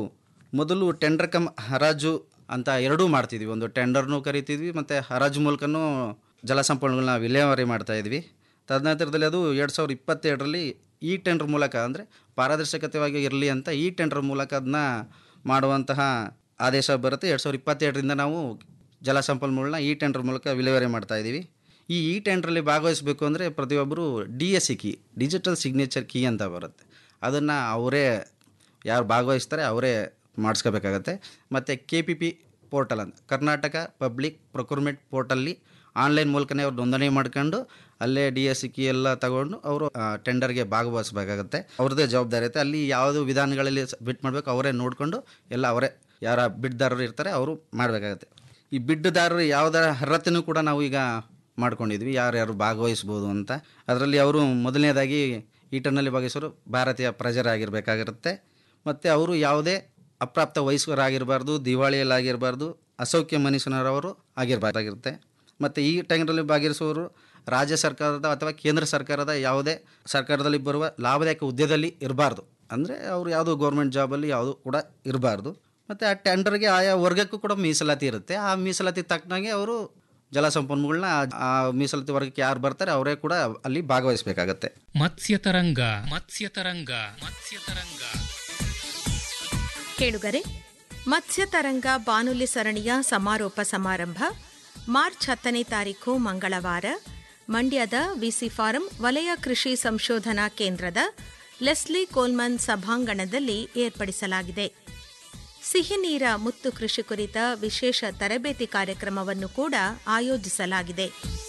ಮೊದಲು ಟೆಂಡರ್ ಕಮ್ ಹರಾಜು ಅಂತ ಎರಡೂ ಮಾಡ್ತಿದ್ವಿ ಒಂದು ಟೆಂಡರ್ನೂ ಕರಿತಿದ್ವಿ ಮತ್ತು ಹರಾಜು ಮೂಲಕನೂ ಜಲಸಂಪನ್ಮೂಲಗಳನ್ನ ವಿಲೇವಾರಿ ಮಾಡ್ತಾ ಇದ್ವಿ ತದನಂತರದಲ್ಲಿ ಅದು ಎರಡು ಸಾವಿರದ ಇಪ್ಪತ್ತೆರಡರಲ್ಲಿ ಈ ಟೆಂಡರ್ ಮೂಲಕ ಅಂದರೆ ಪಾರದರ್ಶಕತೆವಾಗಿ ಇರಲಿ ಅಂತ ಈ ಟೆಂಡರ್ ಮೂಲಕ ಅದನ್ನ ಮಾಡುವಂತಹ ಆದೇಶ ಬರುತ್ತೆ ಎರಡು ಸಾವಿರದ ಇಪ್ಪತ್ತೆರಡರಿಂದ ನಾವು ಜಲಸಂಪನ್ಮೂಲನ ಈ ಟೆಂಡರ್ ಮೂಲಕ ವಿಲೇವಾರಿ ಮಾಡ್ತಾ ಇದ್ದೀವಿ ಈ ಈ ಟೆಂಡ್ರಲ್ಲಿ ಭಾಗವಹಿಸಬೇಕು ಅಂದರೆ ಪ್ರತಿಯೊಬ್ಬರು D S C key digital signature key ಅಂತ ಬರುತ್ತೆ ಅದನ್ನು ಅವರೇ ಯಾರು ಭಾಗವಹಿಸ್ತಾರೆ ಅವರೇ ಮಾಡಿಸ್ಕೋಬೇಕಾಗತ್ತೆ ಮತ್ತು ಕೆ ಪಿ ಪಿ ಪೋರ್ಟಲ್ ಅಂತ ಕರ್ನಾಟಕ ಪಬ್ಲಿಕ್ ಪ್ರೊಕ್ಯೂರ್ಮೆಂಟ್ ಪೋರ್ಟಲ್ಲಿ ಆನ್ಲೈನ್ ಮೂಲಕನೇ ಅವ್ರು ನೋಂದಣಿ ಮಾಡ್ಕೊಂಡು ಅಲ್ಲೇ ಡಿ ಎಸ್ ಸಿ ಕೀ ಎಲ್ಲ ತಗೊಂಡು ಅವರು ಟೆಂಡರ್ಗೆ ಭಾಗವಹಿಸಬೇಕಾಗತ್ತೆ ಅವ್ರದ್ದೇ ಜವಾಬ್ದಾರಿ ಇರುತ್ತೆ ಅಲ್ಲಿ ಯಾವುದು ವಿಧಾನಗಳಲ್ಲಿ ಬಿಟ್ ಮಾಡಬೇಕು ಅವರೇ ನೋಡಿಕೊಂಡು ಎಲ್ಲ ಅವರೇ ಯಾರ ಬಿಡ್ದಾರರು ಇರ್ತಾರೆ ಅವರು ಮಾಡಬೇಕಾಗತ್ತೆ ಈ ಬಿಡ್ದಾರರು ಯಾವುದರ ಅರ್ಹತೆನೂ ಕೂಡ ನಾವು ಈಗ ಮಾಡ್ಕೊಂಡಿದ್ವಿ ಯಾರ್ಯಾರು ಭಾಗವಹಿಸ್ಬೋದು ಅಂತ ಅದರಲ್ಲಿ ಅವರು ಮೊದಲನೇದಾಗಿ ಈ ಟನ್ನಲ್ಲಿ ಭಾಗವಹಿಸೋರು ಭಾರತೀಯ ಪ್ರಜರಾಗಿರಬೇಕಾಗಿರುತ್ತೆ ಮತ್ತು ಅವರು ಯಾವುದೇ ಅಪ್ರಾಪ್ತ ವಯಸ್ಕರಾಗಿರಬಾರ್ದು ದಿವಾಳಿಯಲ್ಲಾಗಿರಬಾರ್ದು ಅಸೌಖ್ಯ ಮನುಷ್ಯನರವರು ಆಗಿರಬಾರ್ದಾಗಿರುತ್ತೆ ಮತ್ತು ಈ ಟೈಮ್ನಲ್ಲಿ ಭಾಗವಹಿಸುವವರು ರಾಜ್ಯ ಸರ್ಕಾರದ ಅಥವಾ ಕೇಂದ್ರ ಸರ್ಕಾರದ ಯಾವುದೇ ಸರ್ಕಾರದಲ್ಲಿ ಬರುವ ಲಾಭದಾಯಕ ಹುದ್ದೆದಲ್ಲಿ ಇರಬಾರ್ದು ಅಂದರೆ ಅವರು ಯಾವುದೋ ಗೌರ್ಮೆಂಟ್ ಜಾಬಲ್ಲಿ ಯಾವುದು ಕೂಡ ಇರಬಾರ್ದು ಮತ್ತು ಆ ಟೆಂಡರ್ಗೆ ಆಯಾ ವರ್ಗಕ್ಕೂ ಕೂಡ ಮೀಸಲಾತಿ ಇರುತ್ತೆ ಆ ಮೀಸಲಾತಿ ತಕ್ಕನಾಗೆ ಅವರು ಜಲಸಂಪನ್ಮೂಲನ ಆ ಮೀಸಲಾತಿ ವರ್ಗಕ್ಕೆ ಯಾರು ಬರ್ತಾರೆ ಅವರೇ ಕೂಡ ಅಲ್ಲಿ ಭಾಗವಹಿಸಬೇಕಾಗತ್ತೆ ಮತ್ಸ್ಯತರಂಗ ಮತ್ಸ್ಯತರಂಗ ಮತ್ಸ್ಯತರಂಗ ಕೇಳುಗರೆ ಮತ್ಸ್ಯತರಂಗ ಬಾನುಲಿ ಸರಣಿಯ ಸಮಾರೋಪ ಸಮಾರಂಭ ಮಾರ್ಚ್ ಹತ್ತನೇ ತಾರೀಕು ಮಂಗಳವಾರ ಮಂಡ್ಯದ ವಿಸಿ ಫಾರಂ ವಲಯ ಕೃಷಿ ಸಂಶೋಧನಾ ಕೇಂದ್ರದ ಲೆಸ್ಲಿ ಕೋಲ್ಮನ್ ಸಭಾಂಗಣದಲ್ಲಿ ಏರ್ಪಡಿಸಲಾಗಿದೆ ಸಿಹಿ ನೀರ ಮುತ್ತು ಕೃಷಿ ಕುರಿತ ವಿಶೇಷ ತರಬೇತಿ ಕಾರ್ಯಕ್ರಮವನ್ನು ಕೂಡ ಆಯೋಜಿಸಲಾಗಿದೆ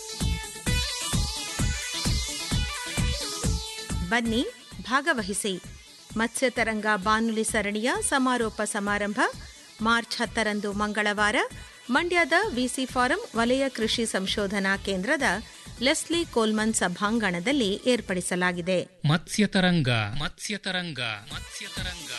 ಬನ್ನಿ ಭಾಗವಹಿಸಿ ಮತ್ಸ್ಯತರಂಗ ಬಾನುಲಿ ಸರಣಿಯ ಸಮಾರೋಪ ಸಮಾರಂಭ ಮಾರ್ಚ್ ಹತ್ತರಂದು ಮಂಗಳವಾರ ಮಂಡ್ಯದ ವಿಸಿ ಫಾರಂ ವಲಯ ಕೃಷಿ ಸಂಶೋಧನಾ ಕೇಂದ್ರದ ಲೆಸ್ಲಿ ಕೋಲ್ಮನ್ ಸಭಾಂಗಣದಲ್ಲಿ ಏರ್ಪಡಿಸಲಾಗಿದೆ ಮತ್ಸ್ಯತರಂಗ ಮತ್ಸ್ಯತರಂಗ ಮತ್ಸ್ಯತರಂಗ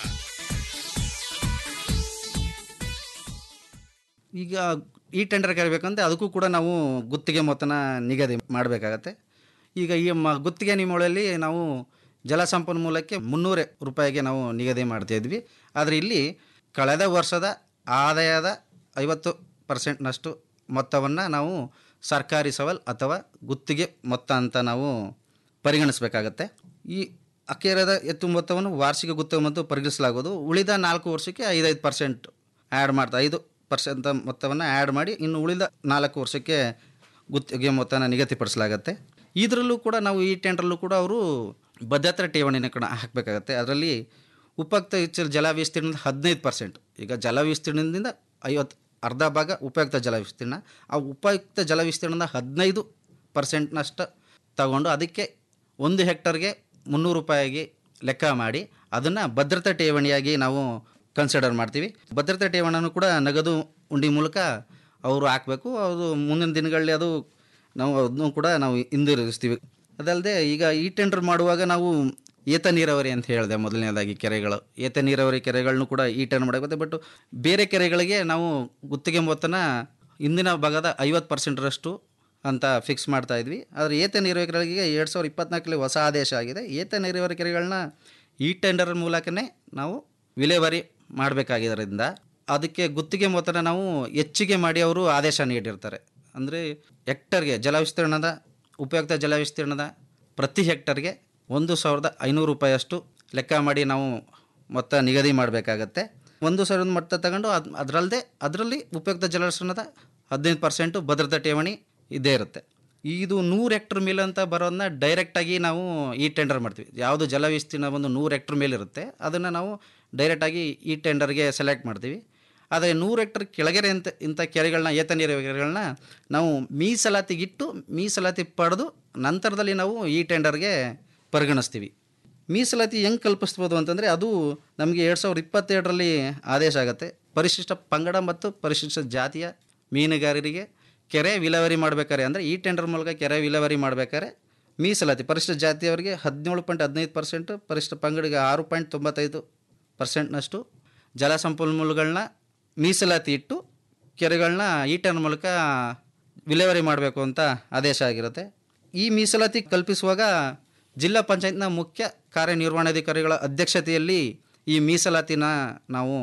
ಈಗ ಈ ಟೆಂಡರ್ ಕರಿಬೇಕಂದ್ರೆ ಅದಕ್ಕೂ ಕೂಡ ನಾವು ಗುತ್ತಿಗೆ ಮೊತ್ತನ ನಿಗದಿ ಮಾಡಬೇಕಾಗತ್ತೆ ಈಗ ಈ ಮ ಗುತ್ತಿಗೆ ನಿಯಮಗಳಲ್ಲಿ ನಾವು ಜಲಸಂಪನ್ಮೂಲಕ್ಕೆ ಮುನ್ನೂರು ರೂಪಾಯಿಗೆ ನಾವು ನಿಗದಿ ಮಾಡ್ತಾಯಿದ್ವಿ ಆದರೆ ಇಲ್ಲಿ ಕಳೆದ ವರ್ಷದ ಆದಾಯದ ಐವತ್ತು ಪರ್ಸೆಂಟ್ನಷ್ಟು ಮೊತ್ತವನ್ನು ನಾವು ಸರ್ಕಾರಿ ಸವಲ್ ಅಥವಾ ಗುತ್ತಿಗೆ ಮೊತ್ತ ಅಂತ ನಾವು ಪರಿಗಣಿಸಬೇಕಾಗತ್ತೆ ಈ ಅಕೇರದ ಎತ್ತು ಮೊತ್ತವನ್ನು ವಾರ್ಷಿಕ ಗುತ್ತಿಗೆ ಮೊತ್ತ ಪರಿಗಣಿಸಲಾಗೋದು ಉಳಿದ ನಾಲ್ಕು ವರ್ಷಕ್ಕೆ ಐದೈದು ಪರ್ಸೆಂಟ್ ಆ್ಯಡ್ ಮಾಡ್ತಾ ಐದು ಪರ್ಸೆಂಟ್ ಮೊತ್ತವನ್ನು ಆ್ಯಡ್ ಮಾಡಿ ಇನ್ನು ಉಳಿದ ನಾಲ್ಕು ವರ್ಷಕ್ಕೆ ಗುತ್ತಿಗೆ ಮೊತ್ತನ ನಿಗದಿಪಡಿಸಲಾಗತ್ತೆ ಇದರಲ್ಲೂ ಕೂಡ ನಾವು ಈ ಟೆಂಡ್ರಲ್ಲೂ ಕೂಡ ಅವರು ಭದ್ರತಾ ಠೇವಣಿನ ಕೂಡ ಹಾಕಬೇಕಾಗತ್ತೆ ಅದರಲ್ಲಿ ಉಪಯುಕ್ತ ಹೆಚ್ಚು ಜಲ ವಿಸ್ತೀರ್ಣದ ಹದಿನೈದು ಪರ್ಸೆಂಟ್ ಈಗ ಜಲ ವಿಸ್ತೀರ್ಣದಿಂದ ಐವತ್ತು ಅರ್ಧ ಭಾಗ ಉಪಯುಕ್ತ ಜಲ ವಿಸ್ತೀರ್ಣ ಆ ಉಪಯುಕ್ತ ಜಲ ವಿಸ್ತೀರ್ಣದ ಹದಿನೈದು ಪರ್ಸೆಂಟ್ನಷ್ಟು ತಗೊಂಡು ಅದಕ್ಕೆ ಒಂದು ಹೆಕ್ಟರ್ಗೆ ಮುನ್ನೂರು ರೂಪಾಯಿಗೆ ಲೆಕ್ಕ ಮಾಡಿ ಅದನ್ನು ಭದ್ರತಾ ಠೇವಣಿಯಾಗಿ ನಾವು ಕನ್ಸಿಡರ್ ಮಾಡ್ತೀವಿ ಭದ್ರತಾ ಠೇವಣಿಯನ್ನು ಕೂಡ ನಗದು ಉಂಡಿ ಮೂಲಕ ಅವರು ಹಾಕಬೇಕು ಅದು ಮುಂದಿನ ದಿನಗಳಲ್ಲಿ ಅದು ನಾವು ಅದನ್ನು ಕೂಡ ನಾವು ಹಿಂದಿರುಗಿಸ್ತೀವಿ ಅದಲ್ಲದೆ ಈಗ ಈ ಟೆಂಡರ್ ಮಾಡುವಾಗ ನಾವು ಏತ ನೀರಾವರಿ ಅಂತ ಹೇಳಿದೆ ಮೊದಲನೇದಾಗಿ ಕೆರೆಗಳು ಏತ ನೀರಾವರಿ ಕೆರೆಗಳನ್ನು ಕೂಡ ಈ ಟೆಂಡರ್ ಮಾಡಬೇಕು ಬಟ್ ಬೇರೆ ಕೆರೆಗಳಿಗೆ ನಾವು ಗುತ್ತಿಗೆ ಮೊತ್ತನ ಇಂದಿನ ಭಾಗದ ಐವತ್ತು ಪರ್ಸೆಂಟರಷ್ಟು ಅಂತ ಫಿಕ್ಸ್ ಮಾಡ್ತಾ ಇದ್ವಿ ಆದರೆ ಏತ ನೀರಾವರಿ ಕೆರೆಗಳಿಗೆ ಎರಡು ಸಾವಿರದ ಇಪ್ಪತ್ನಾಲ್ಕರಲ್ಲಿ ಹೊಸ ಆದೇಶ ಆಗಿದೆ ಏತ ನೀರಾವರಿ ಕೆರೆಗಳನ್ನ ಈ ಟೆಂಡರ್ ಮೂಲಕನೇ ನಾವು ವಿಲೇವಾರಿ ಮಾಡಬೇಕಾಗಿರೋದ್ರಿಂದ ಅದಕ್ಕೆ ಗುತ್ತಿಗೆ ಮೊತ್ತನ ನಾವು ಹೆಚ್ಚಿಗೆ ಮಾಡಿ ಅವರು ಆದೇಶ ನೀಡಿರ್ತಾರೆ ಅಂದರೆ ಹೆಕ್ಟರ್ಗೆ ಜಲ ವಿಸ್ತೀರ್ಣದ ಉಪಯುಕ್ತ ಜಲ ವಿಸ್ತೀರ್ಣದ ಪ್ರತಿ ಹೆಕ್ಟರ್ಗೆ ಒಂದು ಸಾವಿರದ ಐನೂರು ರೂಪಾಯಿಯಷ್ಟು ಲೆಕ್ಕ ಮಾಡಿ ನಾವು ಮೊತ್ತ ನಿಗದಿ ಮಾಡಬೇಕಾಗತ್ತೆ ಒಂದು ಸಾವಿರದ ಮೊತ್ತ ತಗೊಂಡು ಅದು ಅದರಲ್ಲದೆ ಅದರಲ್ಲಿ ಉಪಯುಕ್ತ ಜಲ ವಿಸ್ತೀರ್ಣದ ಹದಿನೈದು ಪರ್ಸೆಂಟು ಭದ್ರತಾ ಠೇವಣಿ ಇದ್ದೇ ಇರುತ್ತೆ ಇದು ನೂರು ಹೆಕ್ಟರ್ ಮೇಲೆ ಅಂತ ಬರೋದನ್ನ ಡೈರೆಕ್ಟಾಗಿ ನಾವು ಈ ಟೆಂಡರ್ ಮಾಡ್ತೀವಿ ಯಾವುದು ಜಲ ವಿಸ್ತೀರ್ಣ ಒಂದು ನೂರು ಹೆಕ್ಟರ್ ಮೇಲೆ ಇರುತ್ತೆ ಅದನ್ನು ನಾವು ಡೈರೆಕ್ಟಾಗಿ ಈ ಟೆಂಡರ್ಗೆ ಸೆಲೆಕ್ಟ್ ಮಾಡ್ತೀವಿ ಆದರೆ ನೂರು ಹೆಕ್ಟರ್ ಕೆಳಗಡೆ ಅಂತ ಇಂಥ ಕೆರೆಗಳನ್ನ ಏತ ನೀರು ಕೆರೆಗಳನ್ನ ನಾವು ಮೀಸಲಾತಿಗಿಟ್ಟು ಮೀಸಲಾತಿ ಪಡೆದು ನಂತರದಲ್ಲಿ ನಾವು ಈ ಟೆಂಡರ್ಗೆ ಪರಿಗಣಿಸ್ತೀವಿ ಮೀಸಲಾತಿ ಹೆಂಗೆ ಕಲ್ಪಿಸ್ಬೋದು ಅಂತಂದರೆ ಅದು ನಮಗೆ ಎರಡು ಸಾವಿರದ ಇಪ್ಪತ್ತೆರಡರಲ್ಲಿ ಆದೇಶ ಆಗುತ್ತೆ ಪರಿಶಿಷ್ಟ ಪಂಗಡ ಮತ್ತು ಪರಿಶಿಷ್ಟ ಜಾತಿಯ ಮೀನುಗಾರರಿಗೆ ಕೆರೆ ವಿಲೇವಾರಿ ಮಾಡಬೇಕಾರೆ ಅಂದರೆ ಈ ಟೆಂಡರ್ ಮೂಲಕ ಕೆರೆ ವಿಲೇವಾರಿ ಮಾಡಬೇಕಾದ್ರೆ ಮೀಸಲಾತಿ ಪರಿಶಿಷ್ಟ ಜಾತಿಯವರಿಗೆ ಹದಿನೇಳು ಪಾಯಿಂಟ್ ಹದಿನೈದು ಪರ್ಸೆಂಟು ಪರಿಶಿಷ್ಟ ಪಂಗಡಿಗೆ ಆರು ಪಾಯಿಂಟ್ ತೊಂಬತ್ತೈದು ಪರ್ಸೆಂಟ್ನಷ್ಟು ಜಲಸಂಪನ್ಮೂಲಗಳನ್ನ ಮೀಸಲಾತಿ ಇಟ್ಟು ಕೆರೆಗಳನ್ನ ಈ ಟೆಂಡರ್ ಮೂಲಕ ವಿಲೇವಾರಿ ಮಾಡಬೇಕು ಅಂತ ಆದೇಶ ಆಗಿರುತ್ತೆ ಈ ಮೀಸಲಾತಿ ಕಲ್ಪಿಸುವಾಗ ಜಿಲ್ಲಾ ಪಂಚಾಯತ್ನ ಮುಖ್ಯ ಕಾರ್ಯನಿರ್ವಹಣಾಧಿಕಾರಿಗಳ ಅಧ್ಯಕ್ಷತೆಯಲ್ಲಿ ಈ ಮೀಸಲಾತಿನ ನಾವು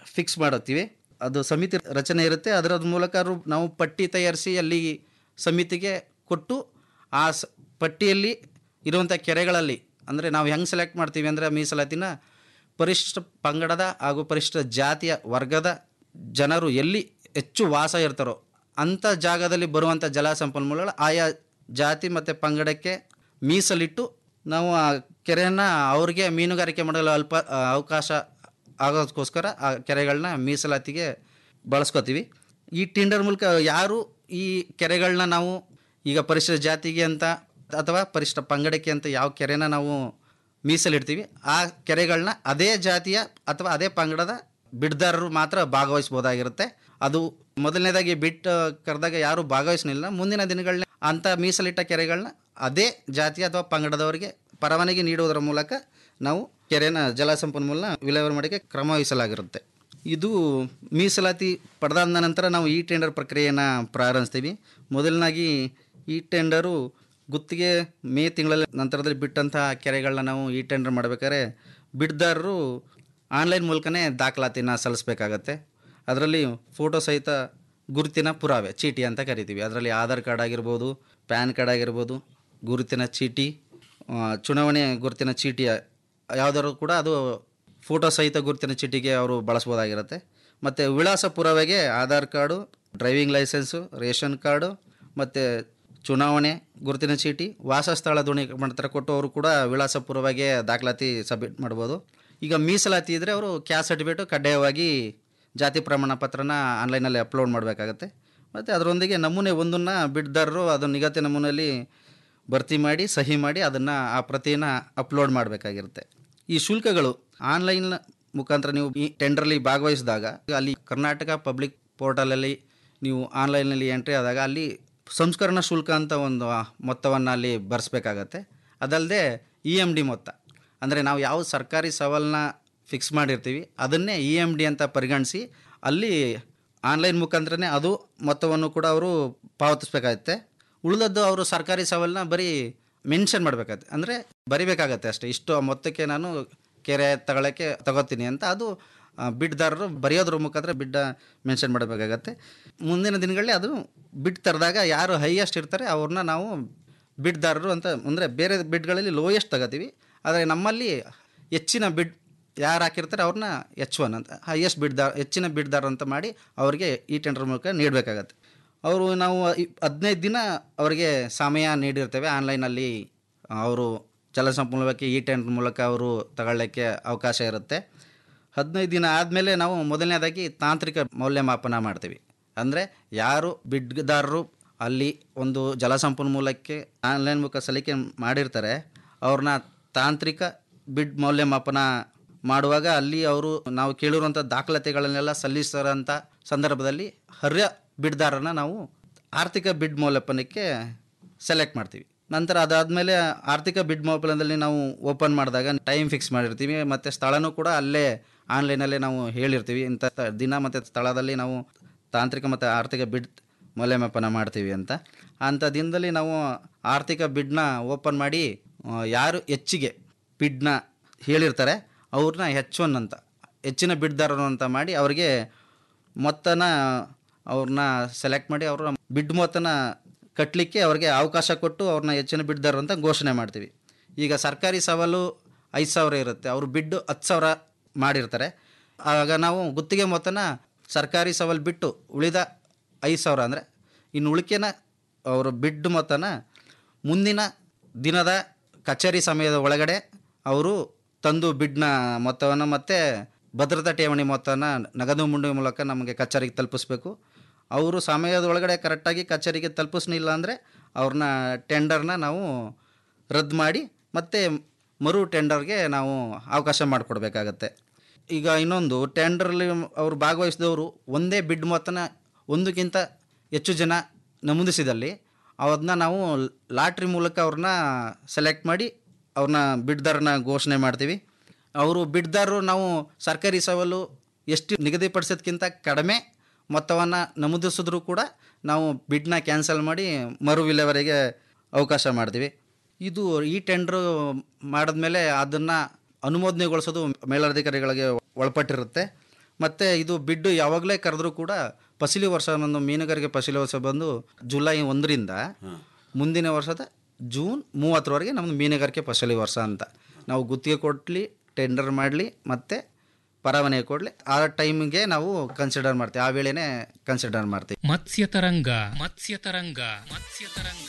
ಫಿಕ್ಸ್ ಮಾಡುತ್ತೀವಿ ಅದು ಸಮಿತಿ ರಚನೆ ಇರುತ್ತೆ ಅದರ ಮೂಲಕ ಅವ್ರು ನಾವು ಪಟ್ಟಿ ತಯಾರಿಸಿ ಅಲ್ಲಿ ಸಮಿತಿಗೆ ಕೊಟ್ಟು ಆ ಸ ಪಟ್ಟಿಯಲ್ಲಿ ಇರುವಂಥ ಕೆರೆಗಳಲ್ಲಿ ಅಂದರೆ ನಾವು ಹೆಂಗೆ ಸೆಲೆಕ್ಟ್ ಮಾಡ್ತೀವಿ ಅಂದರೆ ಮೀಸಲಾತಿನ ಪರಿಶಿಷ್ಟ ಪಂಗಡದ ಹಾಗೂ ಪರಿಶಿಷ್ಟ ಜಾತಿಯ ವರ್ಗದ ಜನರು ಎಲ್ಲಿ ಹೆಚ್ಚು ವಾಸ ಇರ್ತಾರೋ ಅಂಥ ಜಾಗದಲ್ಲಿ ಬರುವಂಥ ಜಲ ಸಂಪನ್ಮೂಲಗಳು ಆಯಾ ಜಾತಿ ಮತ್ತು ಪಂಗಡಕ್ಕೆ ಮೀಸಲಿಟ್ಟು ನಾವು ಆ ಕೆರೆಯನ್ನು ಅವ್ರಿಗೆ ಮೀನುಗಾರಿಕೆ ಮಾಡಲು ಅಲ್ಪ ಆ, ಅವಕಾಶ ಆಗೋದಕ್ಕೋಸ್ಕರ ಆ ಕೆರೆಗಳನ್ನ ಮೀಸಲಾತಿಗೆ ಬಳಸ್ಕೋತೀವಿ ಈ ಟೆಂಡರ್ ಮೂಲಕ ಯಾರು ಈ ಕೆರೆಗಳನ್ನ ನಾವು ಈಗ ಪರಿಶಿಷ್ಟ ಜಾತಿಗೆ ಅಂತ ಅಥವಾ ಪರಿಶಿಷ್ಟ ಪಂಗಡಕ್ಕೆ ಅಂತ ಯಾವ ಕೆರೆನ ನಾವು ಮೀಸಲಿಡ್ತೀವಿ ಆ ಕೆರೆಗಳನ್ನ ಅದೇ ಜಾತಿಯ ಅಥವಾ ಅದೇ ಪಂಗಡದ ಬಿಡ್ದಾರರು ಮಾತ್ರ ಭಾಗವಹಿಸ್ಬೋದಾಗಿರುತ್ತೆ ಅದು ಮೊದಲನೇದಾಗಿ ಬಿಟ್ಟು ಕರೆದಾಗ ಯಾರು ಭಾಗವಹಿಸಲಿಲ್ಲ ಮುಂದಿನ ದಿನಗಳನ್ನ ಅಂಥ ಮೀಸಲಿಟ್ಟ ಕೆರೆಗಳನ್ನ ಅದೇ ಜಾತಿ ಅಥವಾ ಪಂಗಡದವರಿಗೆ ಪರವಾನಗಿ ನೀಡುವುದರ ಮೂಲಕ ನಾವು ಕೆರೆನ ಜಲ ಸಂಪನ್ಮೂಲನ ವಿಲೇವಾರಿ ಮಾಡೋಕ್ಕೆ ಕ್ರಮ ವಹಿಸಲಾಗಿರುತ್ತೆ ಇದು ಮೀಸಲಾತಿ ಪಡೆದಾದ ನಂತರ ನಾವು ಈ ಟೆಂಡರ್ ಪ್ರಕ್ರಿಯೆಯನ್ನು ಪ್ರಾರಂಭಿಸ್ತೀವಿ ಮೊದಲನಾಗಿ ಈ ಟೆಂಡರು ಗುತ್ತಿಗೆ ಮೇ ತಿಂಗಳಲ್ಲಿ ನಂತರದಲ್ಲಿ ಬಿಟ್ಟಂತಹ ಕೆರೆಗಳನ್ನ ನಾವು ಈ ಟೆಂಡರ್ ಮಾಡಬೇಕಾದ್ರೆ ಬಿಡ್ದಾರರು ಆನ್ಲೈನ್ ಮೂಲಕನೇ ದಾಖಲಾತಿನ ಸಲ್ಲಿಸಬೇಕಾಗತ್ತೆ ಅದರಲ್ಲಿ ಫೋಟೋ ಸಹಿತ ಗುರುತಿನ ಪುರಾವೆ ಚೀಟಿ ಅಂತ ಕರಿತೀವಿ ಅದರಲ್ಲಿ ಆಧಾರ್ ಕಾರ್ಡ್ ಆಗಿರ್ಬೋದು ಪ್ಯಾನ್ ಕಾರ್ಡ್ ಆಗಿರ್ಬೋದು ಗುರುತಿನ ಚೀಟಿ ಆ, ಚುನಾವಣೆ ಗುರುತಿನ ಚೀಟಿಯ ಯಾವುದಾದ್ರು ಕೂಡ ಅದು ಫೋಟೋ ಸಹಿತ ಗುರುತಿನ ಚೀಟಿಗೆ ಅವರು ಬಳಸ್ಬೋದಾಗಿರುತ್ತೆ ಮತ್ತು ವಿಳಾಸ ಪುರಾವೆಗೆ Aadhaar card driving licence ration card ಮತ್ತು ಚುನಾವಣೆ ಗುರುತಿನ ಚೀಟಿ ವಾಸಸ್ಥಳ ದೃಢೀಕರಣ ಕೊಟ್ಟು ಅವರು ಕೂಡ ವಿಳಾಸ ಪೂರ್ವವಾಗಿ ದಾಖಲಾತಿ ಸಬ್ಮಿಟ್ ಮಾಡ್ಬೋದು ಈಗ ಮೀಸಲಾತಿ ಇದ್ದರೆ ಅವರು ಕ್ಯಾಸ್ಟ್ ಸರ್ಟಿಫಿಕೇಟು ಕಡ್ಡಾಯವಾಗಿ ಜಾತಿ ಪ್ರಮಾಣ ಪತ್ರನ ಆನ್ಲೈನಲ್ಲಿ ಅಪ್ಲೋಡ್ ಮಾಡಬೇಕಾಗತ್ತೆ ಮತ್ತು ಅದರೊಂದಿಗೆ ನಮೂನೆ ಒಂದನ್ನು ಬಿಡ್ದಾರರು ಅದನ್ನು ನಿಗದಿ ನಮೂನೆಯಲ್ಲಿ ಭರ್ತಿ ಮಾಡಿ ಸಹಿ ಮಾಡಿ ಅದನ್ನು ಆ ಪ್ರತಿಯನ್ನು ಅಪ್ಲೋಡ್ ಮಾಡಬೇಕಾಗಿರುತ್ತೆ ಈ ಶುಲ್ಕಗಳು ಆನ್ಲೈನ್ ಮುಖಾಂತರ ನೀವು ಈ ಟೆಂಡರಲ್ಲಿ ಭಾಗವಹಿಸಿದಾಗ ಅಲ್ಲಿ ಕರ್ನಾಟಕ ಪಬ್ಲಿಕ್ ಪೋರ್ಟಲಲ್ಲಿ ನೀವು ಆನ್ಲೈನಲ್ಲಿ ಎಂಟ್ರಿ ಆದಾಗ ಅಲ್ಲಿ ಸಂಸ್ಕರಣಾ ಶುಲ್ಕ ಅಂತ ಒಂದು ಮೊತ್ತವನ್ನು ಅಲ್ಲಿ ಭರಿಸ್ಬೇಕಾಗತ್ತೆ ಅದಲ್ಲದೆ ಇ ಎಮ್ ಡಿ ಮೊತ್ತ ಅಂದರೆ ನಾವು ಯಾವ ಸರ್ಕಾರಿ ಸವಾಲನ್ನ ಫಿಕ್ಸ್ ಮಾಡಿರ್ತೀವಿ ಅದನ್ನೇ ಇ ಎಮ್ ಡಿ ಅಂತ ಪರಿಗಣಿಸಿ ಅಲ್ಲಿ ಆನ್ಲೈನ್ ಮುಖಾಂತರನೇ ಅದು ಮೊತ್ತವನ್ನು ಕೂಡ ಅವರು ಪಾವತಿಸ್ಬೇಕಾಗತ್ತೆ ಉಳಿದದ್ದು ಅವರು ಸರ್ಕಾರಿ ಸವಾಲನ್ನ ಬರೀ ಮೆನ್ಷನ್ ಮಾಡಬೇಕಾಗತ್ತೆ ಅಂದರೆ ಬರಿಬೇಕಾಗತ್ತೆ ಅಷ್ಟೇ ಇಷ್ಟು ಮೊತ್ತಕ್ಕೆ ನಾನು ಕೆರೆ ತಗೊಳ್ಳೋಕ್ಕೆ ತಗೋತೀನಿ ಅಂತ ಅದು ಆ, ಬಿಡ್ದಾರರು ಬರೆಯೋದ್ರ ಮುಖಾಂತರ ಬಿಡ್ಡ ಮೆನ್ಷನ್ ಮಾಡಬೇಕಾಗತ್ತೆ ಮುಂದಿನ ದಿನಗಳಲ್ಲಿ ಅದು ಬಿಡ್ ತರದಾಗ ಯಾರು ಹೈಯೆಸ್ಟ್ ಇರ್ತಾರೆ ಅವ್ರನ್ನ ನಾವು ಬಿಡ್ದಾರರು ಅಂತ ಅಂದರೆ ಬೇರೆ ಬಿಡ್ಗಳಲ್ಲಿ ಲೋಯೆಸ್ಟ್ ತಗೋತೀವಿ ಆದರೆ ನಮ್ಮಲ್ಲಿ ಹೆಚ್ಚಿನ ಬಿಡ್ ಯಾರು ಹಾಕಿರ್ತಾರೆ ಅವ್ರನ್ನ ಎಚ್ ಒನ್ ಅಂತ ಹೈಯೆಸ್ಟ್ ಬಿಡ್ದಾರ ಹೆಚ್ಚಿನ ಬಿಡ್ದಾರ ಅಂತ ಮಾಡಿ ಅವರಿಗೆ ಈ ಟೆಂಡರ್ ಮೂಲಕ ನೀಡಬೇಕಾಗತ್ತೆ ಅವರು ನಾವು ಇ- ಹದಿನೈದು ದಿನ ಅವರಿಗೆ ಸಮಯ ನೀಡಿರ್ತೇವೆ ಆನ್ಲೈನಲ್ಲಿ ಅವರು ಜಲಸಂಪನ್ಮೂಲಕ್ಕೆ ಈ ಟೆಂಡರ್ ಮೂಲಕ ಅವರು ತಗೊಳ್ಳೋಕ್ಕೆ ಅವಕಾಶ ಇರುತ್ತೆ ಹದಿನೈದು ದಿನ ಆದಮೇಲೆ ನಾವು ಮೊದಲನೇದಾಗಿ ತಾಂತ್ರಿಕ ಮೌಲ್ಯಮಾಪನ ಮಾಡ್ತೀವಿ ಅಂದರೆ ಯಾರು ಬಿಡ್ದಾರರು ಅಲ್ಲಿ ಒಂದು ಜಲಸಂಪನ್ಮೂಲಕ್ಕೆ ಆನ್ಲೈನ್ ಮುಖ ಸಲಿಕೆ ಮಾಡಿರ್ತಾರೆ ಅವ್ರನ್ನ ತಾಂತ್ರಿಕ ಬಿಡ್ ಮೌಲ್ಯಮಾಪನ ಮಾಡುವಾಗ ಅಲ್ಲಿ ಅವರು ನಾವು ಕೇಳಿರುವಂಥ ದಾಖಲಾತಿಗಳನ್ನೆಲ್ಲ ಸಲ್ಲಿಸಿರೋಂಥ ಸಂದರ್ಭದಲ್ಲಿ ಹರ್ಯ ಬಿಡ್ದಾರನ ನಾವು ಆರ್ಥಿಕ ಬಿಡ್ ಮೌಲ್ಯಮಾಪನಕ್ಕೆ ಸೆಲೆಕ್ಟ್ ಮಾಡ್ತೀವಿ ನಂತರ ಅದಾದಮೇಲೆ ಆರ್ಥಿಕ ಬಿಡ್ ಮೌಲ್ಯದಲ್ಲಿ ನಾವು ಓಪನ್ ಮಾಡಿದಾಗ ಟೈಮ್ ಫಿಕ್ಸ್ ಮಾಡಿರ್ತೀವಿ ಮತ್ತು ಸ್ಥಳನೂ ಕೂಡ ಅಲ್ಲೇ ಆನ್ಲೈನಲ್ಲೇ ನಾವು ಹೇಳಿರ್ತೀವಿ ಇಂಥ ತ- ದಿನ ಮತ್ತು ಸ್ಥಳದಲ್ಲಿ ನಾವು ತಾಂತ್ರಿಕ ಮತ್ತು ಆರ್ಥಿಕ ಬಿಡ್ ಮೌಲ್ಯಮಾಪನ ಮಾಡ್ತೀವಿ ಅಂತ ಅಂಥ ದಿನದಲ್ಲಿ ನಾವು ಆರ್ಥಿಕ ಬಿಡ್ನ ಓಪನ್ ಮಾಡಿ ಆ, ಯಾರು ಹೆಚ್ಚಿಗೆ ಬಿಡ್ನ ಹೇಳಿರ್ತಾರೆ ಅವ್ರನ್ನ ಹೆಚ್ ಒನ್ ಅಂತ ಹೆಚ್ಚಿನ ಬಿಡ್ದಾರರು ಅಂತ ಮಾಡಿ ಅವರಿಗೆ ಮೊತ್ತನ ಅವ್ರನ್ನ ಸೆಲೆಕ್ಟ್ ಮಾಡಿ ಅವ್ರ ಬಿಡ್ ಮೊತ್ತನ ಕಟ್ಟಲಿಕ್ಕೆ ಅವ್ರಿಗೆ ಅವಕಾಶ ಕೊಟ್ಟು ಅವ್ರನ್ನ ಹೆಚ್ಚಿನ ಬಿಡ್ದಾರರು ಅಂತ ಘೋಷಣೆ ಮಾಡ್ತೀವಿ ಈಗ ಸರ್ಕಾರಿ ಸವಾಲು ಐದು ಸಾವಿರ ಇರುತ್ತೆ ಅವರು ಬಿಡ್ಡು ಹತ್ತು ಸಾವಿರ ಮಾಡಿರ್ತಾರೆ ಆಗ ನಾವು ಗುತ್ತಿಗೆ ಮೊತ್ತನ ಸರ್ಕಾರಿ ಸವಾಲು ಬಿಟ್ಟು ಉಳಿದ ಐದು ಸಾವಿರ ಅಂದರೆ ಇನ್ನು ಉಳಿಕೆನ ಅವರು ಬಿಡ್ ಮೊತ್ತನ ಮುಂದಿನ ದಿನದ ಕಚೇರಿ ಸಮಯದ ಒಳಗಡೆ ಅವರು ತಂದು ಬಿಡ್ನ ಮೊತ್ತವನ್ನು ಮತ್ತು ಭದ್ರತಾ ಠೇವಣಿ ಮೊತ್ತನ ನಗದು ಮುಂಡುವ ಮೂಲಕ ನಮಗೆ ಕಚೇರಿಗೆ ತಲುಪಿಸ್ಬೇಕು ಅವರು ಸಮಯದ ಒಳಗಡೆ ಕರೆಕ್ಟಾಗಿ ಕಚೇರಿಗೆ ತಲುಪಿಸ್ಲಿಲ್ಲ ಅಂದರೆ ಅವ್ರನ್ನ ಟೆಂಡರ್ನ ನಾವು ರದ್ದು ಮಾಡಿ ಮತ್ತೆ ಮರು ಟೆಂಡರ್ಗೆ ನಾವು ಅವಕಾಶ ಮಾಡಿಕೊಡ್ಬೇಕಾಗತ್ತೆ ಈಗ ಇನ್ನೊಂದು ಟೆಂಡರಲ್ಲಿ ಅವರು ಭಾಗವಹಿಸಿದವರು ಒಂದೇ ಬಿಡ್ ಮೊತ್ತನ ಒಂದಕ್ಕಿಂತ ಹೆಚ್ಚು ಜನ ನಮೂದಿಸಿದಲ್ಲಿ ಅದನ್ನ ನಾವು ಲಾಟ್ರಿ ಮೂಲಕ ಅವ್ರನ್ನ ಸೆಲೆಕ್ಟ್ ಮಾಡಿ ಅವ್ರನ್ನ ಬಿಡ್ದಾರನ್ನ ಘೋಷಣೆ ಮಾಡ್ತೀವಿ ಅವರು ಬಿಡ್ದಾರರು ನಾವು ಸರ್ಕಾರಿ ಸವಾಲು ಎಷ್ಟು ನಿಗದಿಪಡಿಸೋದಕ್ಕಿಂತ ಕಡಿಮೆ ಮೊತ್ತವನ್ನು ನಮೂದಿಸಿದ್ರೂ ಕೂಡ ನಾವು ಬಿಡ್ನ ಕ್ಯಾನ್ಸಲ್ ಮಾಡಿ ಮರು ವಿಲೇವರಿಗೆ ಅವಕಾಶ ಮಾಡ್ತೀವಿ ಇದು ಈ ಟೆಂಡ್ರು ಮಾಡಿದ್ಮೇಲೆ ಅದನ್ನು ಅನುಮೋದನೆಗೊಳಿಸೋದು ಮೇಲಧಿಕಾರಿಗಳಿಗೆ ಒಳಪಟ್ಟಿರುತ್ತೆ ಮತ್ತು ಇದು ಬಿಡ್ಡು ಯಾವಾಗಲೇ ಕರೆದ್ರೂ ಕೂಡ ಫಸಲಿ ವರ್ಷ ಒಂದು ಮೀನುಗಾರಿಕೆ ಫಸಲಿ ವರ್ಷ ಬಂದು ಜುಲೈ ಒಂದರಿಂದ ಮುಂದಿನ ವರ್ಷದ ಜೂನ್ ಮೂವತ್ತರವರೆಗೆ ನಮ್ಮದು ಮೀನುಗಾರಿಕೆ ಫಸಲಿ ವರ್ಷ ಅಂತ ನಾವು ಗುತ್ತಿಗೆ ಕೊಡಲಿ ಟೆಂಡರ್ ಮಾಡಲಿ ಮತ್ತು ಪರವಾನಗಿ ಕೊಡಲಿ ಆ ಟೈಮಿಗೆ ನಾವು ಕನ್ಸಿಡರ್ ಮಾಡ್ತೀವಿ ಆ ವೇಳೆನೇ ಕನ್ಸಿಡರ್ ಮಾಡ್ತೀವಿ ಮತ್ಸ್ಯತರಂಗ ಮತ್ಸ್ಯತರಂಗ ಮತ್ಸ್ಯತರಂಗ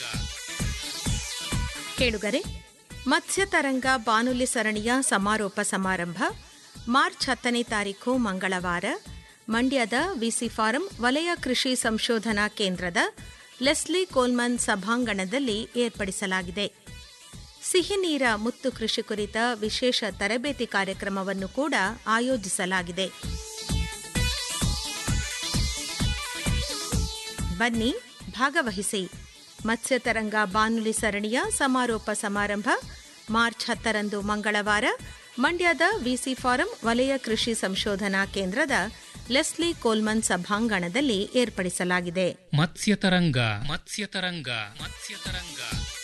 ಕೇಳುಗರೆ ಮತ್ಸ್ಯತರಂಗ ಬಾನುಲಿ ಸರಣಿಯ ಸಮಾರೋಪ ಸಮಾರಂಭ ಮಾರ್ಚ್ ಹತ್ತನೇ ತಾರೀಖು ಮಂಗಳವಾರ ಮಂಡ್ಯದ ವಿಸಿ ಫಾರಂ ವಲಯ ಕೃಷಿ ಸಂಶೋಧನಾ ಕೇಂದ್ರದ ಲೆಸ್ಲಿ ಕೋಲ್ಮನ್ ಸಭಾಂಗಣದಲ್ಲಿ ಏರ್ಪಡಿಸಲಾಗಿದೆ ಸಿಹಿ ನೀರ ಮುತ್ತು ಕೃಷಿ ಕುರಿತ ವಿಶೇಷ ತರಬೇತಿ ಕಾರ್ಯಕ್ರಮವನ್ನು ಕೂಡ ಆಯೋಜಿಸಲಾಗಿದೆ ಬನ್ನಿ ಭಾಗವಹಿಸಿ ಮತ್ಸ್ಯತರಂಗ ಬಾನುಲಿ ಸರಣಿಯ ಸಮಾರೋಪ ಸಮಾರಂಭ ಮಾರ್ಚ್ ಹತ್ತರಂದು ಮಂಗಳವಾರ ಮಂಡ್ಯದ ವಿಸಿ ಫಾರಂ ವಲಯ ಕೃಷಿ ಸಂಶೋಧನಾ ಕೇಂದ್ರದ ಲೆಸ್ಲಿ ಕೋಲ್ಮನ್ ಸಭಾಂಗಣದಲ್ಲಿ ಏರ್ಪಡಿಸಲಾಗಿದೆ ಮತ್ಸ್ಯತರಂಗ ಮತ್ಸ್ಯತರಂಗ ಮತ್ಸ್ಯತರಂಗ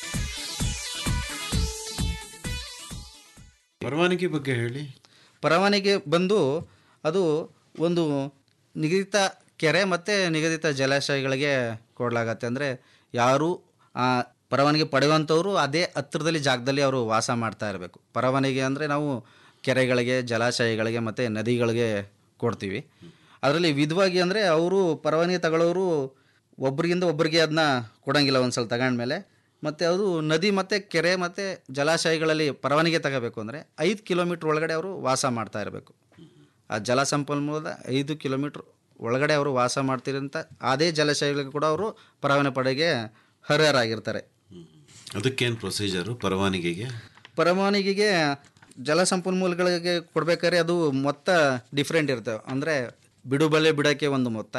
ಪರವಾನಗಿ ಬಗ್ಗೆ ಹೇಳಿ ಪರವಾನಗಿ ಬಂದು ಅದು ಒಂದು ನಿಗದಿತ ಕೆರೆ ಮತ್ತು ನಿಗದಿತ ಜಲಾಶಯಗಳಿಗೆ ಕೊಡಲಾಗತ್ತೆ ಅಂದರೆ ಯಾರು ಆ ಪರವಾನಗಿ ಪಡೆಯುವಂಥವ್ರು ಅದೇ ಹತ್ತಿರದಲ್ಲಿ ಜಾಗದಲ್ಲಿ ಅವರು ವಾಸ ಮಾಡ್ತಾ ಇರಬೇಕು ಪರವಾನಗಿ ಅಂದರೆ ನಾವು ಕೆರೆಗಳಿಗೆ ಜಲಾಶಯಗಳಿಗೆ ಮತ್ತು ನದಿಗಳಿಗೆ ಕೊಡ್ತೀವಿ ಅದರಲ್ಲಿ ವಿಧವಾಗಿ ಅಂದರೆ ಅವರು ಪರವಾನಗಿ ತಗೊಳ್ಳೋರು ಒಬ್ರಿಗಿಂದ ಒಬ್ಬರಿಗೆ ಅದನ್ನ ಕೊಡೋಂಗಿಲ್ಲ ಒಂದು ಸಲ ತಗೊಂಡ್ಮೇಲೆ ಮತ್ತು ಅದು ನದಿ ಮತ್ತು ಕೆರೆ ಮತ್ತು ಜಲಾಶಯಗಳಲ್ಲಿ ಪರವಾನಗಿ ತಗೋಬೇಕು ಅಂದರೆ ಐದು ಕಿಲೋಮೀಟ್ರ್ ಒಳಗಡೆ ಅವರು ವಾಸ ಮಾಡ್ತಾ ಇರಬೇಕು ಆ ಜಲಸಂಪನ್ಮೂಲದ ಐದು ಕಿಲೋಮೀಟ್ರ್ ಒಳಗಡೆ ಅವರು ವಾಸ ಮಾಡ್ತಿರೋಂಥ ಅದೇ ಜಲಾಶಯಗಳಿಗೆ ಕೂಡ ಅವರು ಪರವಾನಗಿ ಪಡೆಗೆ ಅರ್ಹರಾಗಿರ್ತಾರೆ ಅದಕ್ಕೇನು ಪ್ರೊಸೀಜರು ಪರವಾನಗಿಗೆ ಪರವಾನಗಿಗೆ ಜಲಸಂಪನ್ಮೂಲಗಳಿಗೆ ಕೊಡ್ಬೇಕಾದ್ರೆ ಅದು ಮೊತ್ತ ಡಿಫ್ರೆಂಟ್ ಇರ್ತವೆ ಅಂದರೆ ಬಿಡುಬಲೆ ಬಿಡೋಕ್ಕೆ ಒಂದು ಮೊತ್ತ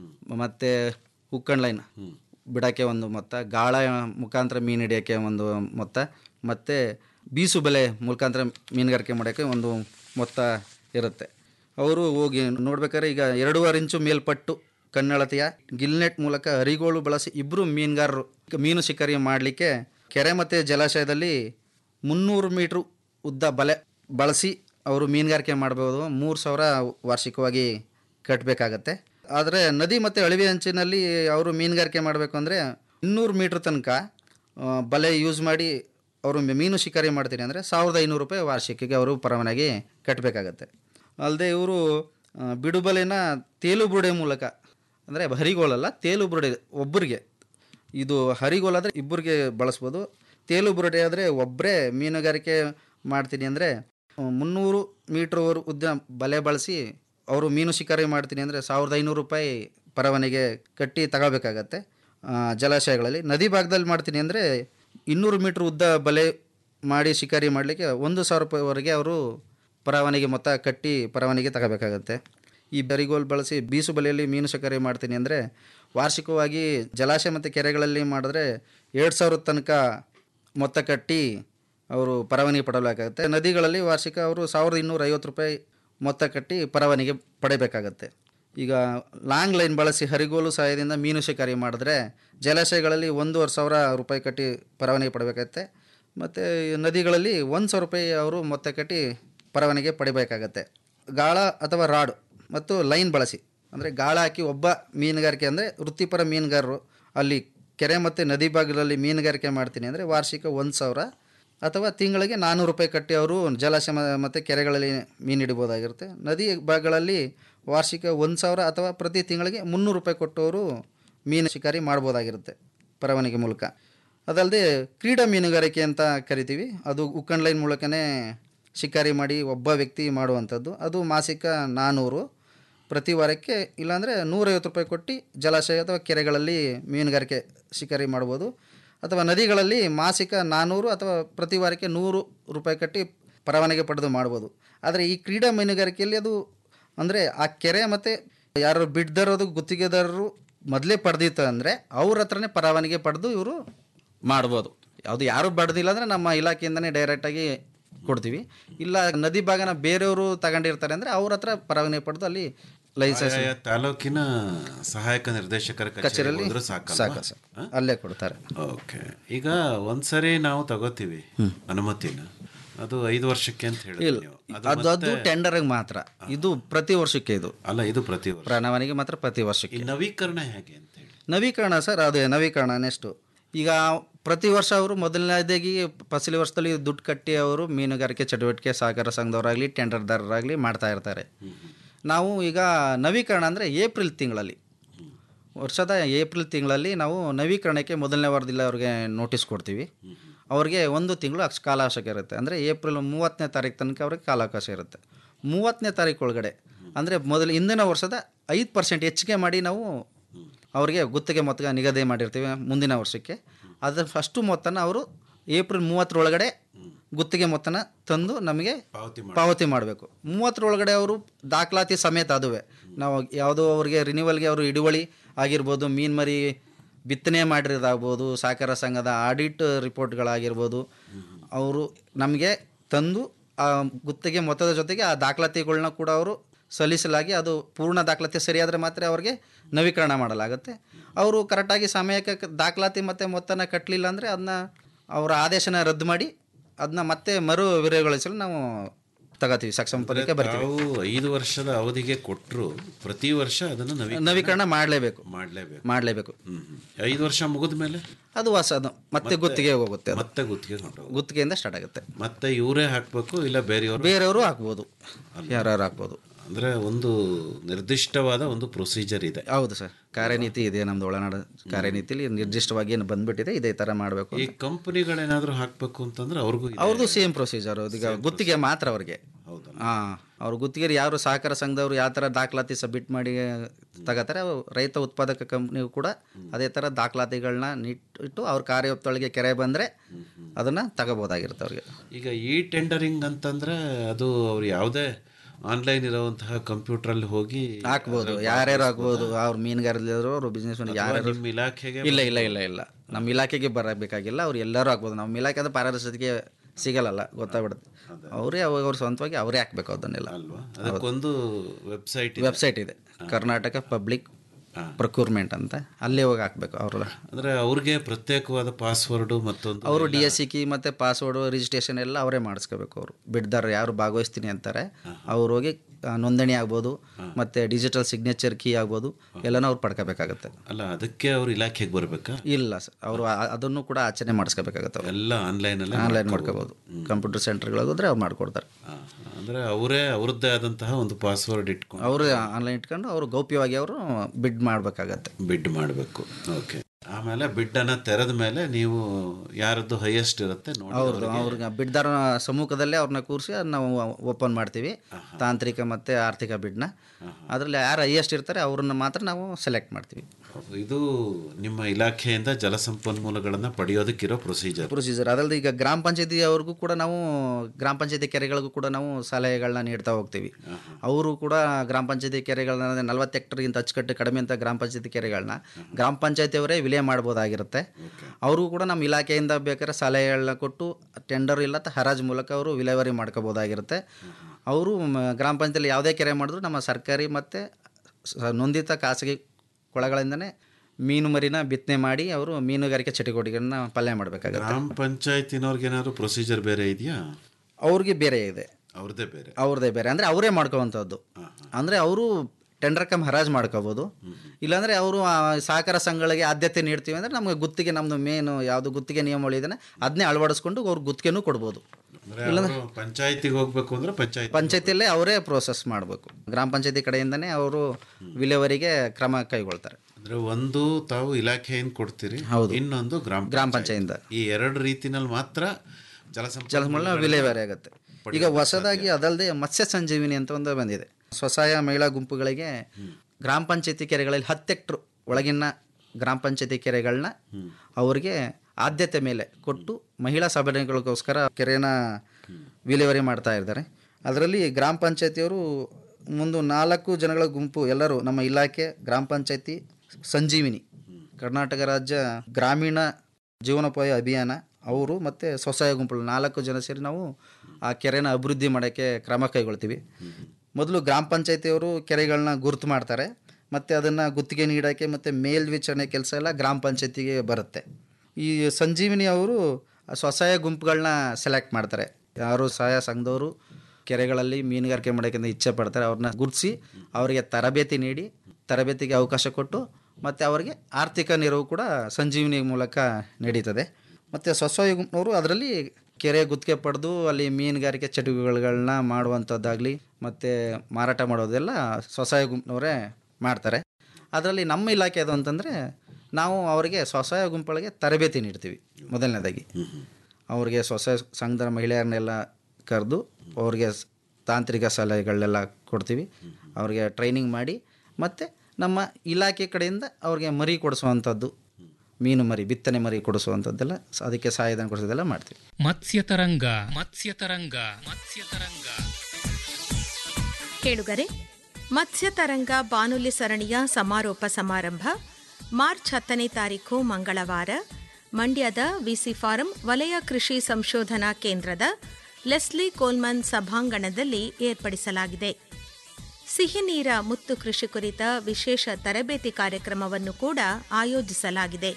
ಮತ್ತು ಹುಕ್ಕಣ್ ಲೈನ್ ಬಿಡೋಕ್ಕೆ ಒಂದು ಮೊತ್ತ ಗಾಳ ಮುಖಾಂತರ ಮೀನು ಹಿಡಿಯೋಕ್ಕೆ ಒಂದು ಮೊತ್ತ ಮತ್ತು ಬೀಸು ಬಲೆ ಮುಖಾಂತರ ಮೀನುಗಾರಿಕೆ ಮಾಡೋಕ್ಕೆ ಒಂದು ಮೊತ್ತ ಇರುತ್ತೆ ಅವರು ಹೋಗಿ ನೋಡ್ಬೇಕಾದ್ರೆ ಈಗ ಎರಡೂವರೆ ಇಂಚು ಮೇಲ್ಪಟ್ಟು ಕನ್ನಳತೆಯ ಗಿಲ್ನೆಟ್ ಮೂಲಕ ಹರಿಗೋಳು ಬಳಸಿ ಇಬ್ಬರು ಮೀನುಗಾರರು ಮೀನು ಶಿಕಾರಿ ಮಾಡಲಿಕ್ಕೆ ಕೆರೆ ಮತ್ತು ಜಲಾಶಯದಲ್ಲಿ ಮುನ್ನೂರು ಮೀಟ್ರ್ ಉದ್ದ ಬಲೆ ಬಳಸಿ ಅವರು ಮೀನುಗಾರಿಕೆ ಮಾಡ್ಬೋದು ಮೂರು ಸಾವಿರ ವಾರ್ಷಿಕವಾಗಿ ಕಟ್ಟಬೇಕಾಗತ್ತೆ ಆದರೆ ನದಿ ಮತ್ತು ಅಳಿವೆ ಅಂಚಿನಲ್ಲಿ ಅವರು ಮೀನುಗಾರಿಕೆ ಮಾಡಬೇಕು ಅಂದರೆ ಇನ್ನೂರು ಮೀಟ್ರ್ ತನಕ ಆ, ಬಲೆ ಯೂಸ್ ಮಾಡಿ ಅವರು ಮೀನು ಶಿಕಾರಿ ಮಾಡ್ತೀನಿ ಅಂದರೆ ಸಾವಿರದ ಐನೂರು ರೂಪಾಯಿ ವಾರ್ಷಿಕಕ್ಕೆ ಅವರು ಪರವಾನಗಿ ಕಟ್ಟಬೇಕಾಗತ್ತೆ ಅಲ್ಲದೆ ಇವರು ಬಿಡುಬಲೆನ ತೇಲು ಬುರುಡೆ ಮೂಲಕ ಅಂದರೆ ಹರಿಗೋಲಲ್ಲ ತೇಲು ಬುರುಡೆ ಒಬ್ಬರಿಗೆ ಇದು ಹರಿಗೋಲಾದರೆ ಇಬ್ಬರಿಗೆ ಬಳಸ್ಬೋದು ತೇಲು ಬುರುಡೆ ಆದರೆ ಒಬ್ಬರೇ ಮೀನುಗಾರಿಕೆ ಮಾಡ್ತೀನಿ ಅಂದರೆ ಮುನ್ನೂರು ಮೀಟ್ರ್ ಉದ್ದ ಬಲೆ ಬಳಸಿ ಅವರು ಮೀನು ಶಿಕಾರಿ ಮಾಡ್ತೀನಿ ಅಂದರೆ ಸಾವಿರದ ಐನೂರು ರೂಪಾಯಿ ಪರವಾನಿಗೆ ಕಟ್ಟಿ ತಗೋಬೇಕಾಗತ್ತೆ ಆ, ಜಲಾಶಯಗಳಲ್ಲಿ ನದಿ ಭಾಗದಲ್ಲಿ ಮಾಡ್ತೀನಿ ಅಂದರೆ ಇನ್ನೂರು ಮೀಟ್ರ್ ಉದ್ದ ಬಲೆ ಮಾಡಿ ಶಿಕಾರಿ ಮಾಡಲಿಕ್ಕೆ ಒಂದು ಸಾವಿರ ರೂಪಾಯಿವರೆಗೆ ಅವರು ಪರವಾನಗಿ ಮೊತ್ತ ಕಟ್ಟಿ ಪರವಾನಗಿ ತಗೋಬೇಕಾಗತ್ತೆ ಈ ಬರಿಗೋಲ್ ಬಳಸಿ ಬೀಸು ಬಲೆಯಲ್ಲಿ ಮೀನು ಶಿಕಾರಿ ಮಾಡ್ತೀನಿ ಅಂದರೆ ವಾರ್ಷಿಕವಾಗಿ ಜಲಾಶಯ ಮತ್ತು ಕೆರೆಗಳಲ್ಲಿ ಮಾಡಿದ್ರೆ ಎರಡು ಸಾವಿರದ ತನಕ ಮೊತ್ತ ಕಟ್ಟಿ ಅವರು ಪರವಾನಗಿ ಪಡಬೇಕಾಗುತ್ತೆ ನದಿಗಳಲ್ಲಿ ವಾರ್ಷಿಕ ಅವರು ಸಾವಿರದ ಇನ್ನೂರ ಐವತ್ತು ರೂಪಾಯಿ ಮೊತ್ತ ಕಟ್ಟಿ ಪರವಾನಗಿ ಪಡೆಯಬೇಕಾಗತ್ತೆ ಈಗ ಲಾಂಗ್ ಲೈನ್ ಬಳಸಿ ಹರಿಗೋಲು ಸಹಾಯದಿಂದ ಮೀನು ಶಿಕಾರಿ ಮಾಡಿದ್ರೆ ಜಲಾಶಯಗಳಲ್ಲಿ ಒಂದೂವರೆ ಸಾವಿರ ರೂಪಾಯಿ ಕಟ್ಟಿ ಪರವಾನಗಿ ಪಡಬೇಕಾಗತ್ತೆ ಮತ್ತು ನದಿಗಳಲ್ಲಿ ಒಂದು ಸಾವಿರ ರೂಪಾಯಿ ಅವರು ಮೊತ್ತ ಕಟ್ಟಿ ಪರವಾನಗಿ ಪಡಿಬೇಕಾಗತ್ತೆ ಗಾಳ ಅಥವಾ ರಾಡ್ ಮತ್ತು ಲೈನ್ ಬಳಸಿ ಅಂದರೆ ಗಾಳ ಹಾಕಿ ಒಬ್ಬ ಮೀನುಗಾರಿಕೆ ಅಂದರೆ ವೃತ್ತಿಪರ ಮೀನುಗಾರರು ಅಲ್ಲಿ ಕೆರೆ ಮತ್ತು ನದಿ ಭಾಗದಲ್ಲಿ ಮೀನುಗಾರಿಕೆ ಮಾಡ್ತೀನಿ ಅಂದರೆ ವಾರ್ಷಿಕ ಒಂದು ಸಾವಿರ ಅಥವಾ ತಿಂಗಳಿಗೆ ನಾನ್ನೂರು ರೂಪಾಯಿ ಕಟ್ಟಿ ಅವರು ಜಲಾಶಯ ಮ- ಮತ್ತು ಕೆರೆಗಳಲ್ಲಿ ಮೀನು ಹಿಡಿಬೋದಾಗಿರುತ್ತೆ ನದಿ ಭಾಗಗಳಲ್ಲಿ ವಾರ್ಷಿಕ ಒಂದು ಸಾವಿರ ಅಥವಾ ಪ್ರತಿ ತಿಂಗಳಿಗೆ ಮುನ್ನೂರು ರೂಪಾಯಿ ಕೊಟ್ಟವರು ಮೀನು ಶಿಕಾರಿ ಮಾಡ್ಬೋದಾಗಿರುತ್ತೆ ಪರವಾನಗಿ ಮೂಲಕ ಅದಲ್ಲದೆ ಕ್ರೀಡಾ ಮೀನುಗಾರಿಕೆ ಅಂತ ಕರಿತೀವಿ ಅದು ಉಕ್ಕಣ್ ಲೈನ್ ಮೂಲಕನೇ ಶಿಕಾರಿ ಮಾಡಿ ಒಬ್ಬ ವ್ಯಕ್ತಿ ಮಾಡುವಂಥದ್ದು ಅದು ಮಾಸಿಕ ನಾನ್ನೂರು ಪ್ರತಿ ವಾರಕ್ಕೆ ಇಲ್ಲಾಂದರೆ ನೂರೈವತ್ತು ರೂಪಾಯಿ ಕೊಟ್ಟು ಜಲಾಶಯ ಅಥವಾ ಕೆರೆಗಳಲ್ಲಿ ಮೀನುಗಾರಿಕೆ ಶಿಕಾರಿ ಮಾಡ್ಬೋದು ಅಥವಾ ನದಿಗಳಲ್ಲಿ ಮಾಸಿಕ ನಾನ್ನೂರು ಅಥವಾ ಪ್ರತಿ ವಾರಕ್ಕೆ ನೂರು ರೂಪಾಯಿ ಕಟ್ಟಿ ಪರವಾನಗಿ ಪಡೆದು ಮಾಡ್ಬೋದು ಆದರೆ ಈ ಕ್ರೀಡಾ ಮೀನುಗಾರಿಕೆಯಲ್ಲಿ ಅದು ಅಂದರೆ ಆ ಕೆರೆ ಮತ್ತು ಯಾರು ಬಿಡ್ದರೋದು ಗುತ್ತಿಗೆದಾರರು ಮೊದಲೇ ಪಡೆದಿತ್ತು ಅಂದರೆ ಅವ್ರ ಹತ್ರನೇ ಪರವಾನಗಿ ಪಡೆದು ಇವರು ಮಾಡ್ಬೋದು ಯಾವುದು ಯಾರು ಪಡೆದಿಲ್ಲ ಅಂದರೆ ನಮ್ಮ ಇಲಾಖೆಯಿಂದನೇ ಡೈರೆಕ್ಟಾಗಿ ಕೊಡ್ತೀವಿ ಇಲ್ಲ ನದಿ ಭಾಗನ ಬೇರೆಯವರು ತಗೊಂಡಿರ್ತಾರೆ ಅಂದರೆ ಅವ್ರ ಹತ್ರ ಪರವಾನಗಿ ಪಡೆದು ಅಲ್ಲಿ ಲೈಸೆನ್ಸ್ ಆಯಾ ತಾಲೂಕಿನ ಸಹಾಯಕ ನಿರ್ದೇಶಕರ ಕಚೇರಿ ಕಚೇರಿಯಲ್ಲಿ ಹೋದ್ರೆ ಸಾಕು ಸಾಕಲ್ವಾ? ಸರ್ ಅಲ್ಲೇ ಕೊಡ್ತಾರೆ ಓಕೆ ಈಗ ಒಂದ್ಸರಿ ನಾವು ತಗೋತೀವಿ ಅನುಮತಿನ ಅದು ಐದು ವರ್ಷಕ್ಕೆ ಅಂತ ಹೇಳಿದ್ರಿ ಇಲ್ಲ ನೀವು ಅದು ಅದು ಟೆಂಡರ್ಗೆ ಮಾತ್ರ ಇದು ಪ್ರತಿ ವರ್ಷಕ್ಕೆ ಇದು ಅಲ್ಲ ಇದು ಪ್ರತಿ ವರ್ಷ ಪ್ರಣವನಿಗೆ ಮಾತ್ರ ಪ್ರತಿ ವರ್ಷಕ್ಕೆ ಈ ನವೀಕರಣ ಹೇಗೆ ಅಂತ ಹೇಳಿ ನವೀಕರಣ ಸರ್ ಅದೇ ನವೀಕರಣ ನೆಕ್ಸ್ಟು ಈಗ ಪ್ರತಿ ವರ್ಷ ಅವರು ಮೊದಲನೇದಾಗಿ ಫಸಲಿ ವರ್ಷದಲ್ಲಿ ದುಡ್ಡು ಕಟ್ಟಿ ಅವರು ಮೀನುಗಾರಿಕೆ ಚಟುವಟಿಕೆ ಸಹಕಾರ ಸಂಘದವರಾಗಲಿ ಟೆಂಡರ್ದಾರರಾಗಲಿ ಮಾಡ್ತಾ ಇರ್ತಾರೆ ನಾವು ಈಗ ನವೀಕರಣ ಅಂದರೆ ಏಪ್ರಿಲ್ ತಿಂಗಳಲ್ಲಿ ವರ್ಷದ ಏಪ್ರಿಲ್ ತಿಂಗಳಲ್ಲಿ ನಾವು ನವೀಕರಣಕ್ಕೆ ಮೊದಲನೇ ವಾರದಲ್ಲಿ ಅವ್ರಿಗೆ ನೋಟಿಸ್ ಕೊಡ್ತೀವಿ ಅವ್ರಿಗೆ ಒಂದು ತಿಂಗಳು ಅಕ್ಷ ಕಾಲಾವಕಾಶ ಇರುತ್ತೆ ಅಂದರೆ ಏಪ್ರಿಲ್ ಮೂವತ್ತನೇ ತಾರೀಕು ತನಕ ಅವ್ರಿಗೆ ಕಾಲಾವಕಾಶ ಇರುತ್ತೆ ಮೂವತ್ತನೇ ತಾರೀಕು ಒಳಗಡೆ ಅಂದರೆ ಮೊದಲು ಹಿಂದಿನ ವರ್ಷದ ಐದು ಪರ್ಸೆಂಟ್ ಹೆಚ್ಚಿಗೆ ಮಾಡಿ ನಾವು ಅವ್ರಿಗೆ ಗುತ್ತಿಗೆ ಮೊತ್ತ ನಿಗದಿ ಮಾಡಿರ್ತೀವಿ ಮುಂದಿನ ವರ್ಷಕ್ಕೆ ಅದರ ಫಸ್ಟು ಮೊತ್ತನ ಅವರು ಏಪ್ರಿಲ್ ಮೂವತ್ತರೊಳಗಡೆ ಗುತ್ತಿಗೆ ಮೊತ್ತನ ತಂದು ನಮಗೆ ಪಾವತಿ ಮಾಡಿ ಪಾವತಿ ಮಾಡಬೇಕು ಮೂವತ್ತರೊಳಗಡೆ ಅವರು ದಾಖಲಾತಿ ಸಮೇತ ಅದುವೆ ನಾವು ಯಾವುದೋ ಅವ್ರಿಗೆ ರಿನ್ಯೂವಲ್ಗೆ ಅವರು ಹಿಡುವಳಿ ಆಗಿರ್ಬೋದು ಮೀನು ಮರಿ ಬಿತ್ತನೆ ಮಾಡಿರೋದಾಗ್ಬೋದು ಸಹಕಾರ ಸಂಘದ ಆಡಿಟ್ ರಿಪೋರ್ಟ್ಗಳಾಗಿರ್ಬೋದು ಅವರು ನಮಗೆ ತಂದು ಆ ಗುತ್ತಿಗೆ ಮೊತ್ತದ ಜೊತೆಗೆ ಆ ದಾಖಲಾತಿಗಳನ್ನ ಕೂಡ ಅವರು ಸಲ್ಲಿಸಲಾಗಿ ಅದು ಪೂರ್ಣ ದಾಖಲಾತಿ ಸರಿಯಾದರೆ ಮಾತ್ರ ಅವ್ರಿಗೆ ನವೀಕರಣ ಮಾಡಲಾಗುತ್ತೆ ಅವರು ಕರೆಕ್ಟಾಗಿ ಸಮಯಕ್ಕೆ ಕ- ದಾಖಲಾತಿ ಮತ್ತು ಮೊತ್ತನ ಕಟ್ಟಲಿಲ್ಲ ಅಂದರೆ ಅದನ್ನ ಅವರ ಆದೇಶನ ರದ್ದು ಮಾಡಿ ಅದನ್ನ ಮತ್ತೆ ಮರು ವಿರಯಗೊಳಿಸಲು ನಾವು ತಗೋತೀವಿ ಸಕ್ಷಮ ಪದಕ್ಕೆ ಬರ್ತೀವಿ ತಾವು ಐದು ವರ್ಷದ ಅವಧಿಗೆ ಕೊಟ್ಟರು ಪ್ರತಿ ವರ್ಷ ಅದನ್ನು ನವೀಕರಣ ನವೀಕರಣ ಮಾಡಲೇಬೇಕು ಮಾಡಲೇಬೇಕು ಮಾಡಲೇಬೇಕು ಹ್ಮ್ ಹ್ಮ್. ಐದು ವರ್ಷ ಮುಗಿದ ಮೇಲೆ ಅದು ಹೊಸದು ಮತ್ತೆ ಗುತ್ತಿಗೆ ಹೋಗುತ್ತೆ ಅದು ಮತ್ತೆ ಗುತ್ತಿಗೆ ಹೊರಟೋಗುತ್ತೆ. ಗುತ್ತಿಗೆಯಿಂದ ಸ್ಟಾರ್ಟ್ ಆಗುತ್ತೆ ಮತ್ತೆ ಇವರೇ ಹಾಕ್ಬೇಕು ಇಲ್ಲ ಬೇರೆಯವರು ಬೇರೆಯವರು ಹಾಕ್ಬೋದು ಯಾರು ಹಾಕ್ಬೋದು ಅಂದ್ರೆ ಒಂದು ನಿರ್ದಿಷ್ಟವಾದ ಒಂದು ಪ್ರೊಸೀಜರ್ ಇದೆ ಹೌದು ಸರ್ ಕಾರ್ಯನೀತಿ ಇದೆ ನಮ್ದು ಒಳನಾಡ ಕಾರ್ಯನೀತಿಲಿ ನಿರ್ದಿಷ್ಟವಾಗಿ ಏನು ಬಂದ್ಬಿಟ್ಟಿದೆ ಇದೇ ಥರ ಮಾಡಬೇಕು ಈ ಕಂಪನಿಗಳೇನಾದ್ರೂ ಹಾಕ್ಬೇಕು ಅಂತಂದ್ರೆ ಅವ್ರಿಗೂ ಇದೆ. ಅವ್ರದ್ದು ಸೇಮ್ ಪ್ರೊಸೀಜರ್ ಈಗ ಗುತ್ತಿಗೆ ಮಾತ್ರ ಅವ್ರಿಗೆ ಹೌದಲ್ಲ ಹಾಂ ಅವ್ರ ಗುತ್ತಿಗೆ ಯಾರು ಸಹಕಾರ ಸಂಘದವರು ಯಾವ ಥರ ದಾಖಲಾತಿ ಸಬ್ಮಿಟ್ ಮಾಡಿ ತಗೋತಾರೆ ಅವು ರೈತ ಉತ್ಪಾದಕ ಕಂಪ್ನಿಗೂ ಕೂಡ ಅದೇ ಥರ ದಾಖಲಾತಿಗಳನ್ನ ಇಟ್ಟು ಅವ್ರ ಕಾರ್ಯವ್ಯಾಪ್ತಿಯೊಳಗೆ ಕೆರೆ ಬಂದರೆ ಅದನ್ನು ತಗೋಬೋದಾಗಿರುತ್ತೆ ಅವ್ರಿಗೆ ಈಗ ಈ ಟೆಂಡರಿಂಗ್ ಅಂತಂದ್ರೆ ಅದು ಅವ್ರು ಯಾವುದೇ ಆನ್ಲೈನ್ ಇರುವಂತಹ ಕಂಪ್ಯೂಟರ್ ಹೋಗಿ ಹಾಕ್ಬೋದು ಯಾರ್ಯಾರು ಹಾಕ್ಬೋದು ಅವ್ರ ಮೀನುಗಾರರು ಅವರು ಬಿಸ್ನೆಸ್ ಅಥವಾ ಯಾರ್ಯಾರು ನಿಮ್ಮ ಇಲಾಖೆಗೆ ಇಲ್ಲ ಇಲ್ಲ ಇಲ್ಲ ಇಲ್ಲ ನಮ್ಮ ಇಲಾಖೆಗೆ ಬರಬೇಕಾಗಿಲ್ಲ ಅವ್ರು ಎಲ್ಲರೂ ಹಾಕ್ಬೋದು ನಮ್ಮ ಇಲಾಖೆ ಅದು ಪಾರದರ್ಶಕತೆಗೆ ಸಿಗಲ್ಲಲ್ಲ ಗೊತ್ತಾಗ್ಬಿಡುತ್ತೆ ಅವರೇ ಅವಾಗ ಅವ್ರು ಸ್ವಂತವಾಗಿ ಅವರೇ ಹಾಕ್ಬೇಕು ಅದನ್ನೆಲ್ಲ ಅಲ್ವಾ ಅದಕ್ಕೊಂದು ವೆಬ್ಸೈಟ್ ಇದೆ ವೆಬ್ಸೈಟ್ ಇದೆ ಕರ್ನಾಟಕ ಪಬ್ಲಿಕ್ ಪ್ರೊಕ್ಯೂರ್ಮೆಂಟ್ ಅಂತ ಅಲ್ಲೇ ಹೋಗಿ ಹಾಕ್ಬೇಕು ಅವ್ರ ಅಂದ್ರೆ ಅವ್ರಿಗೆ ಪ್ರತ್ಯೇಕವಾದ ಪಾಸ್ವರ್ಡ್ ಮತ್ತೊಂದು ಅವರು ಡಿ ಎಸ್ ಸಿ ಕೀ ಮತ್ತು ಪಾಸ್ವರ್ಡು ರಿಜಿಸ್ಟ್ರೇಷನ್ ಎಲ್ಲ ಅವರೇ ಮಾಡಿಸ್ಕೋಬೇಕು ಅವರು ಬಿಡ್ದಾರ ಯಾರು ಭಾಗವಹಿಸ್ತೀನಿ ಅಂತಾರೆ ಅವ್ರು ಹೋಗಿ ಆ, ನೋಂದಣಿ ಆಗ್ಬೋದು ಮತ್ತು ಡಿಜಿಟಲ್ ಸಿಗ್ನೇಚರ್ ಕೀ ಆಗ್ಬೋದು ಎಲ್ಲನೂ ಅವ್ರು ಪಡ್ಕೋಬೇಕಾಗತ್ತೆ ಅಲ್ಲ ಅದಕ್ಕೆ ಅವ್ರು ಇಲಾಖೆಗೆ ಬರ್ಬೇಕಾ ಇಲ್ಲ ಸರ್ ಅವರು ಅದನ್ನು ಕೂಡ ಆಚರಣೆ ಮಾಡಿಸ್ಕೋಬೇಕಾಗತ್ತೆ ಅವ್ರು ಎಲ್ಲ ಆನ್ಲೈನ್ ಅಲ್ಲಿ ಆನ್ಲೈನ್ ಮಾಡ್ಕೋಬೋದು ಕಂಪ್ಯೂಟರ್ ಸೆಂಟರ್ಗಳಿಗೆ ಹೋದ್ರೆ ಅವ್ರು ಮಾಡ್ಕೊಡ್ತಾರೆ ಆ, ಅಂದ್ರೆ ಅವರೇ ಅವ್ರದ್ದೇ ಆದಂತಹ ಒಂದು ಪಾಸ್ವರ್ಡ್ ಇಟ್ಕೊಂಡು ಅವರು ಆನ್ಲೈನ್ ಇಟ್ಕೊಂಡು ಅವರು ಗೌಪ್ಯವಾಗಿ ಅವರು ಬಿಡ್ ಮಾಡಬೇಕಾಗತ್ತೆ ಬಿಡ್ ಮಾಡಬೇಕು ಓಕೆ ಆಮೇಲೆ ಬಿಡ್ಡನ್ನ ತೆರೆದ ಮೇಲೆ ನೀವು ಯಾರದ್ದು ಹೈಯೆಸ್ಟ್ ಇರುತ್ತೆ ನೋಡಿ ಅವ್ರದ್ದು ಅವ್ರಿಗೆ ಬಿಡ್ದಾರ ಸಮ್ಮುಖದಲ್ಲೇ ಅವ್ರನ್ನ ಕೂರಿಸಿ ನಾವು ಓಪನ್ ಮಾಡ್ತೀವಿ ತಾಂತ್ರಿಕ ಮತ್ತು ಆರ್ಥಿಕ ಬಿಡ್ನ ಅದರಲ್ಲಿ ಯಾರು ಹೈಯೆಸ್ಟ್ ಇರ್ತಾರೆ ಅವ್ರನ್ನ ಮಾತ್ರ ನಾವು ಸೆಲೆಕ್ಟ್ ಮಾಡ್ತೀವಿ ಇದು ನಿಮ್ಮ ಇಲಾಖೆಯಿಂದ ಜಲಸಂಪನ್ಮೂಲಗಳನ್ನು ಪಡೆಯೋದಕ್ಕಿರೋ ಪ್ರೊಸೀಜರ್ ಪ್ರೊಸೀಜರ್ ಅದಲ್ಲದೆ ಈಗ ಗ್ರಾಮ ಪಂಚಾಯತಿ ಅವ್ರಿಗೂ ಕೂಡ ನಾವು ಗ್ರಾಮ ಪಂಚಾಯತಿ ಕೆರೆಗಳಿಗೂ ಕೂಡ ನಾವು ಸಲಹೆಗಳನ್ನ ನೀಡ್ತಾ ಹೋಗ್ತೀವಿ ಅವರು ಕೂಡ ಗ್ರಾಮ ಪಂಚಾಯತಿ ಕೆರೆಗಳನ್ನ ನಲ್ವತ್ತು ಹೆಕ್ಟರ್ಗಿಂತ ಅಚ್ಚುಕಟ್ಟು ಕಡಿಮೆ ಅಂತ ಗ್ರಾಮ ಪಂಚಾಯತಿ ಕೆರೆಗಳನ್ನ ಗ್ರಾಮ ಪಂಚಾಯತಿಯವರೇ ವಿಲೇ ಮಾಡ್ಬೋದಾಗಿರುತ್ತೆ ಅವರು ಕೂಡ ನಮ್ಮ ಇಲಾಖೆಯಿಂದ ಬೇಕಾದ್ರೆ ಸಲಹೆಗಳನ್ನ ಕೊಟ್ಟು ಟೆಂಡರ್ ಇಲ್ಲ ತ ಹರಾಜು ಮೂಲಕ ಅವರು ವಿಲೇವಾರಿ ಮಾಡ್ಕೋಬೋದಾಗಿರುತ್ತೆ ಅವರು ಮ- ಗ್ರಾಮ ಪಂಚಾಯತಿಯಲ್ಲಿ ಯಾವುದೇ ಕೆರೆ ಮಾಡಿದ್ರು ನಮ್ಮ ಸರ್ಕಾರಿ ಮತ್ತು ಸ- ನೋಂದಿತ ಖಾಸಗಿ ಕೊಳಗಳಿಂದನೇ ಮೀನು ಮರಿನ ಬಿತ್ತನೆ ಮಾಡಿ ಅವರು ಮೀನುಗಾರಿಕೆ ಚಟುವಟಿಕೆಗಳನ್ನ ಪಾಲನೆ ಮಾಡಬೇಕಾಗುತ್ತೆ ಗ್ರಾಮ ಪಂಚಾಯತಿನವ್ರಿಗೆ ಏನಾದ್ರು ಪ್ರೊಸೀಜರ್ ಬೇರೆ ಇದೆಯಾ ಅವ್ರಿಗೆ ಬೇರೆ ಇದೆ ಅವ್ರದ್ದೇ ಬೇರೆ ಅವ್ರದ್ದೇ ಬೇರೆ ಅಂದರೆ ಅವರೇ ಮಾಡ್ಕೋವಂಥದ್ದು ಅಂದರೆ ಅವರು ಟೆಂಡರ್ ಕಮ್ ಹರಾಜು ಮಾಡ್ಕೋಬೋದು ಇಲ್ಲಾಂದರೆ ಅವರು ಆ ಸಹಕಾರ ಸಂಘಗಳಿಗೆ ಆದ್ಯತೆ ನೀಡ್ತೀವಿ ಅಂದರೆ ನಮಗೆ ಗುತ್ತಿಗೆ ನಮ್ಮದು ಮೇನು ಯಾವುದು ಗುತ್ತಿಗೆ ನಿಯಮಗಳು ಇದನ್ನ ಅದನ್ನೇ ಅಳವಡಿಸ್ಕೊಂಡು ಅವ್ರು ಗುತ್ತಿಗೆನೂ ಕೊಡ್ಬೋದು ಅಂದ್ರೆ ಅವರು ಪಂಚಾಯತಿಗೆ ಹೋಗ್ಬೇಕು ಅಂದ್ರೆ ಪಂಚಾಯತ್ ಪಂಚಾಯತಿಯಲ್ಲೇ ಅವರೇ ಪ್ರೋಸೆಸ್ ಮಾಡಬೇಕು ಗ್ರಾಮ ಪಂಚಾಯತಿ ಕಡೆಯಿಂದನೇ ಅವರು ವಿಲೇವರಿಗೆ ಕ್ರಮ ಕೈಗೊಳ್ತಾರೆ ಅಂದ್ರೆ ಒಂದು ತಾವು ಇಲಾಖೆಯಿಂದ ಕೊಡ್ತೀರಿ ಹೌದು. ಇನ್ನೊಂದು ಗ್ರಾಮ ಗ್ರಾಮ ಪಂಚಾಯತ್. ಪಂಚಾಯತಿಯಿಂದ ಈ ಎರಡು ರೀತಿನಲ್ಲಿ ಮಾತ್ರ ಜಲಸಂಪನ್ಮೂಲ ಜಲಮೂಲ ವಿಲೇವಾರಿ ಆಗುತ್ತೆ ಈಗ ಹೊಸದಾಗಿ ಅದಲ್ಲದೆ ಮತ್ಸ್ಯ ಸಂಜೀವಿನಿ ಅಂತ ಒಂದು ಬಂದಿದೆ ಸ್ವಸಹಾಯ ಮಹಿಳಾ ಗುಂಪುಗಳಿಗೆ ಗ್ರಾಮ ಪಂಚಾಯತಿ ಕೆರೆಗಳಲ್ಲಿ ಹತ್ತು ಹೆಕ್ಟ್ರ್ ಒಳಗಿನ ಗ್ರಾಮ ಪಂಚಾಯತಿ ಕೆರೆಗಳನ್ನ ಅವರಿಗೆ ಆದ್ಯತೆ ಮೇಲೆ ಕೊಟ್ಟು ಮಹಿಳಾ ಸಬಲೀಕರಣಗೋಸ್ಕರ ಕೆರೆನ ವಿಲೇವಾರಿ ಮಾಡ್ತಾ ಇದ್ದಾರೆ ಅದರಲ್ಲಿ ಗ್ರಾಮ ಪಂಚಾಯತಿಯವರು ಮುಂದೆ ನಾಲ್ಕು ಜನಗಳ ಗುಂಪು ಎಲ್ಲರೂ ನಮ್ಮ ಇಲಾಖೆ ಗ್ರಾಮ ಪಂಚಾಯತಿ ಸಂಜೀವಿನಿ ಕರ್ನಾಟಕ ರಾಜ್ಯ ಗ್ರಾಮೀಣ ಜೀವನೋಪಾಯ ಅಭಿಯಾನ ಅವರು ಮತ್ತು ಸ್ವಸಹಾಯ ಗುಂಪುಗಳು ನಾಲ್ಕು ಜನ ಸೇರಿ ನಾವು ಆ ಕೆರೆನ ಅಭಿವೃದ್ಧಿ ಮಾಡೋಕ್ಕೆ ಕ್ರಮ ಕೈಗೊಳ್ತೀವಿ ಮೊದಲು ಗ್ರಾಮ ಪಂಚಾಯತಿಯವರು ಕೆರೆಗಳನ್ನ ಗುರುತು ಮಾಡ್ತಾರೆ ಮತ್ತು ಅದನ್ನು ಗುತ್ತಿಗೆ ನೀಡೋಕ್ಕೆ ಮತ್ತು ಮೇಲ್ವಿಚಾರಣೆ ಕೆಲಸ ಎಲ್ಲ ಗ್ರಾಮ ಪಂಚಾಯತಿಗೆ ಬರುತ್ತೆ ಈ ಸಂಜೀವಿನಿ ಅವರು ಸ್ವಸಹಾಯ ಗುಂಪುಗಳನ್ನ ಸೆಲೆಕ್ಟ್ ಮಾಡ್ತಾರೆ ಯಾರು ಸಹಾಯ ಸಂಘದವರು ಕೆರೆಗಳಲ್ಲಿ ಮೀನುಗಾರಿಕೆ ಮಾಡೋಕ್ಕಿಂತ ಇಚ್ಛೆ ಪಡ್ತಾರೆ ಅವ್ರನ್ನ ಗುರುತಿಸಿ ಅವರಿಗೆ ತರಬೇತಿ ನೀಡಿ ತರಬೇತಿಗೆ ಅವಕಾಶ ಕೊಟ್ಟು ಮತ್ತು ಅವರಿಗೆ ಆರ್ಥಿಕ ನೆರವು ಕೂಡ ಸಂಜೀವಿನಿ ಮೂಲಕ ನಡೀತದೆ ಮತ್ತು ಸ್ವಸಹಾಯ ಗುಂಪಿನವರು ಅದರಲ್ಲಿ ಕೆರೆ ಗುತ್ತಿಗೆ ಪಡೆದು ಅಲ್ಲಿ ಮೀನುಗಾರಿಕೆ ಚಟುವಟಿಕೆಗಳನ್ನ ಮಾಡುವಂಥದ್ದಾಗಲಿ ಮತ್ತು ಮಾರಾಟ ಮಾಡೋದೆಲ್ಲ ಸ್ವಸಹಾಯ ಗುಂಪಿನವರೇ ಮಾಡ್ತಾರೆ ಅದರಲ್ಲಿ ನಮ್ಮ ಇಲಾಖೆ ಅದು ಅಂತಂದರೆ ನಾವು ಅವರಿಗೆ ಸ್ವಸಹಾಯ ಗುಂಪುಗಳಿಗೆ ತರಬೇತಿ ನೀಡ್ತೀವಿ ಮೊದಲನೇದಾಗಿ ಅವ್ರಿಗೆ ಸ್ವಸಹಾಯ ಸಂಘದ ಮಹಿಳೆಯರನ್ನೆಲ್ಲ ಕರೆದು ಅವ್ರಿಗೆ ಸ್- ತಾಂತ್ರಿಕ ಸಲಹೆಗಳನ್ನೆಲ್ಲ ಕೊಡ್ತೀವಿ ಅವ್ರಿಗೆ ಟ್ರೈನಿಂಗ್ ಮಾಡಿ ಮತ್ತು ನಮ್ಮ ಇಲಾಖೆ ಕಡೆಯಿಂದ ಅವ್ರಿಗೆ ಮರಿ ಕೊಡಿಸುವಂಥದ್ದು ಮೀನು ಮರಿ ಬಿತ್ತನೆ ಮರಿ ಕೊಡಿಸುವಂಥದ್ದೆಲ್ಲ ಸ- ಅದಕ್ಕೆ ಸಹಾಯಧನ ಕೊಡಿಸೋದೆಲ್ಲ ಮಾಡ್ತೀವಿ ಮತ್ಸ್ಯತರಂಗ ಮತ್ಸ್ಯತರಂಗ ಮತ್ಸ್ಯತರಂಗ ಕೇಳುಗರೆ ಮತ್ಸ್ಯತರಂಗ ಬಾನುಲಿ ಸರಣಿಯ ಸಮಾರೋಪ ಸಮಾರಂಭ ಮಾರ್ಚ್ ಹತ್ತನೇ ತಾರೀಕು ಮಂಗಳವಾರ ಮಂಡ್ಯದ ವಿಸಿ ಫಾರಂ ವಲಯ ಕೃಷಿ ಸಂಶೋಧನಾ ಕೇಂದ್ರದ ಲೆಸ್ಲಿ ಕೋಲ್ಮನ್ ಸಭಾಂಗಣದಲ್ಲಿ ಏರ್ಪಡಿಸಲಾಗಿದೆ ಸಿಹಿ ನೀರ ಮುತ್ತು ಕೃಷಿ ಕುರಿತ ವಿಶೇಷ ತರಬೇತಿ ಕಾರ್ಯಕ್ರಮವನ್ನು ಕೂಡ ಆಯೋಜಿಸಲಾಗಿದೆ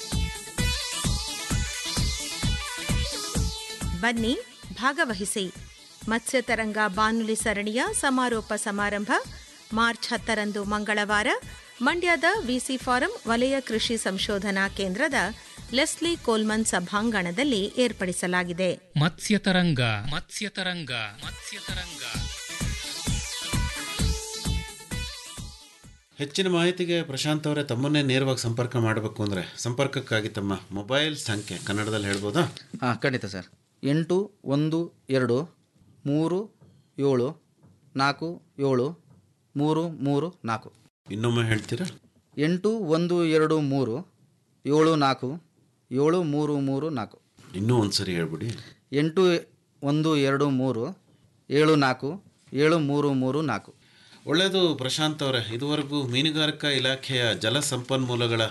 ಬನ್ನಿ ಭಾಗವಹಿಸಿ ಮತ್ಸ್ಯತರಂಗ ಬಾನುಲಿ ಸರಣಿಯ ಸಮಾರೋಪ ಸಮಾರಂಭ ಮಾರ್ಚ್ ಹತ್ತರಂದು ಮಂಗಳವಾರ ಮಂಡ್ಯದ ವಿಸಿ ಫಾರಂ ವಲಯ ಕೃಷಿ ಸಂಶೋಧನಾ ಕೇಂದ್ರದ ಲೆಸ್ಲಿ ಕೋಲ್ಮನ್ ಸಭಾಂಗಣದಲ್ಲಿ ಏರ್ಪಡಿಸಲಾಗಿದೆ ಮತ್ಸ್ಯತರಂಗ ಮತ್ಸ್ಯತರಂಗ ಮತ್ಸ್ಯತರಂಗ ಹೆಚ್ಚಿನ ಮಾಹಿತಿಗೆ ಪ್ರಶಾಂತ್ ಅವರೇ ತಮ್ಮನ್ನೇ ನೇರವಾಗಿ ಸಂಪರ್ಕ ಮಾಡಬೇಕು ಅಂದರೆ ಸಂಪರ್ಕಕ್ಕಾಗಿ ತಮ್ಮ ಮೊಬೈಲ್ ಸಂಖ್ಯೆ ಕನ್ನಡದಲ್ಲಿ ಹೇಳ್ಬೋದಾ ಹಾಂ ಖಂಡಿತ ಸರ್ ಎಂಟು ಒಂದು ಎರಡು ಮೂರು ಏಳು ನಾಲ್ಕು ಏಳು ಮೂರು ಮೂರು ನಾಲ್ಕು ಇನ್ನೊಮ್ಮೆ ಹೇಳ್ತೀರಾ ಎಂಟು ಒಂದು ಎರಡು ಮೂರು ಏಳು ನಾಲ್ಕು ಏಳು ಮೂರು ಮೂರು ನಾಲ್ಕು ಇನ್ನೂ ಒಂದು ಸರಿ ಹೇಳ್ಬಿಡಿ ಎಂಟು ಒಂದು ಎರಡು ಮೂರು ಏಳು ನಾಲ್ಕು ಏಳು ಮೂರು ಮೂರು ನಾಲ್ಕು ಒಳ್ಳೆಯದು ಪ್ರಶಾಂತ್ ಅವರೇ ಇದುವರೆಗೂ ಮೀನುಗಾರಿಕಾ ಇಲಾಖೆಯ ಜಲ ಸಂಪನ್ಮೂಲಗಳ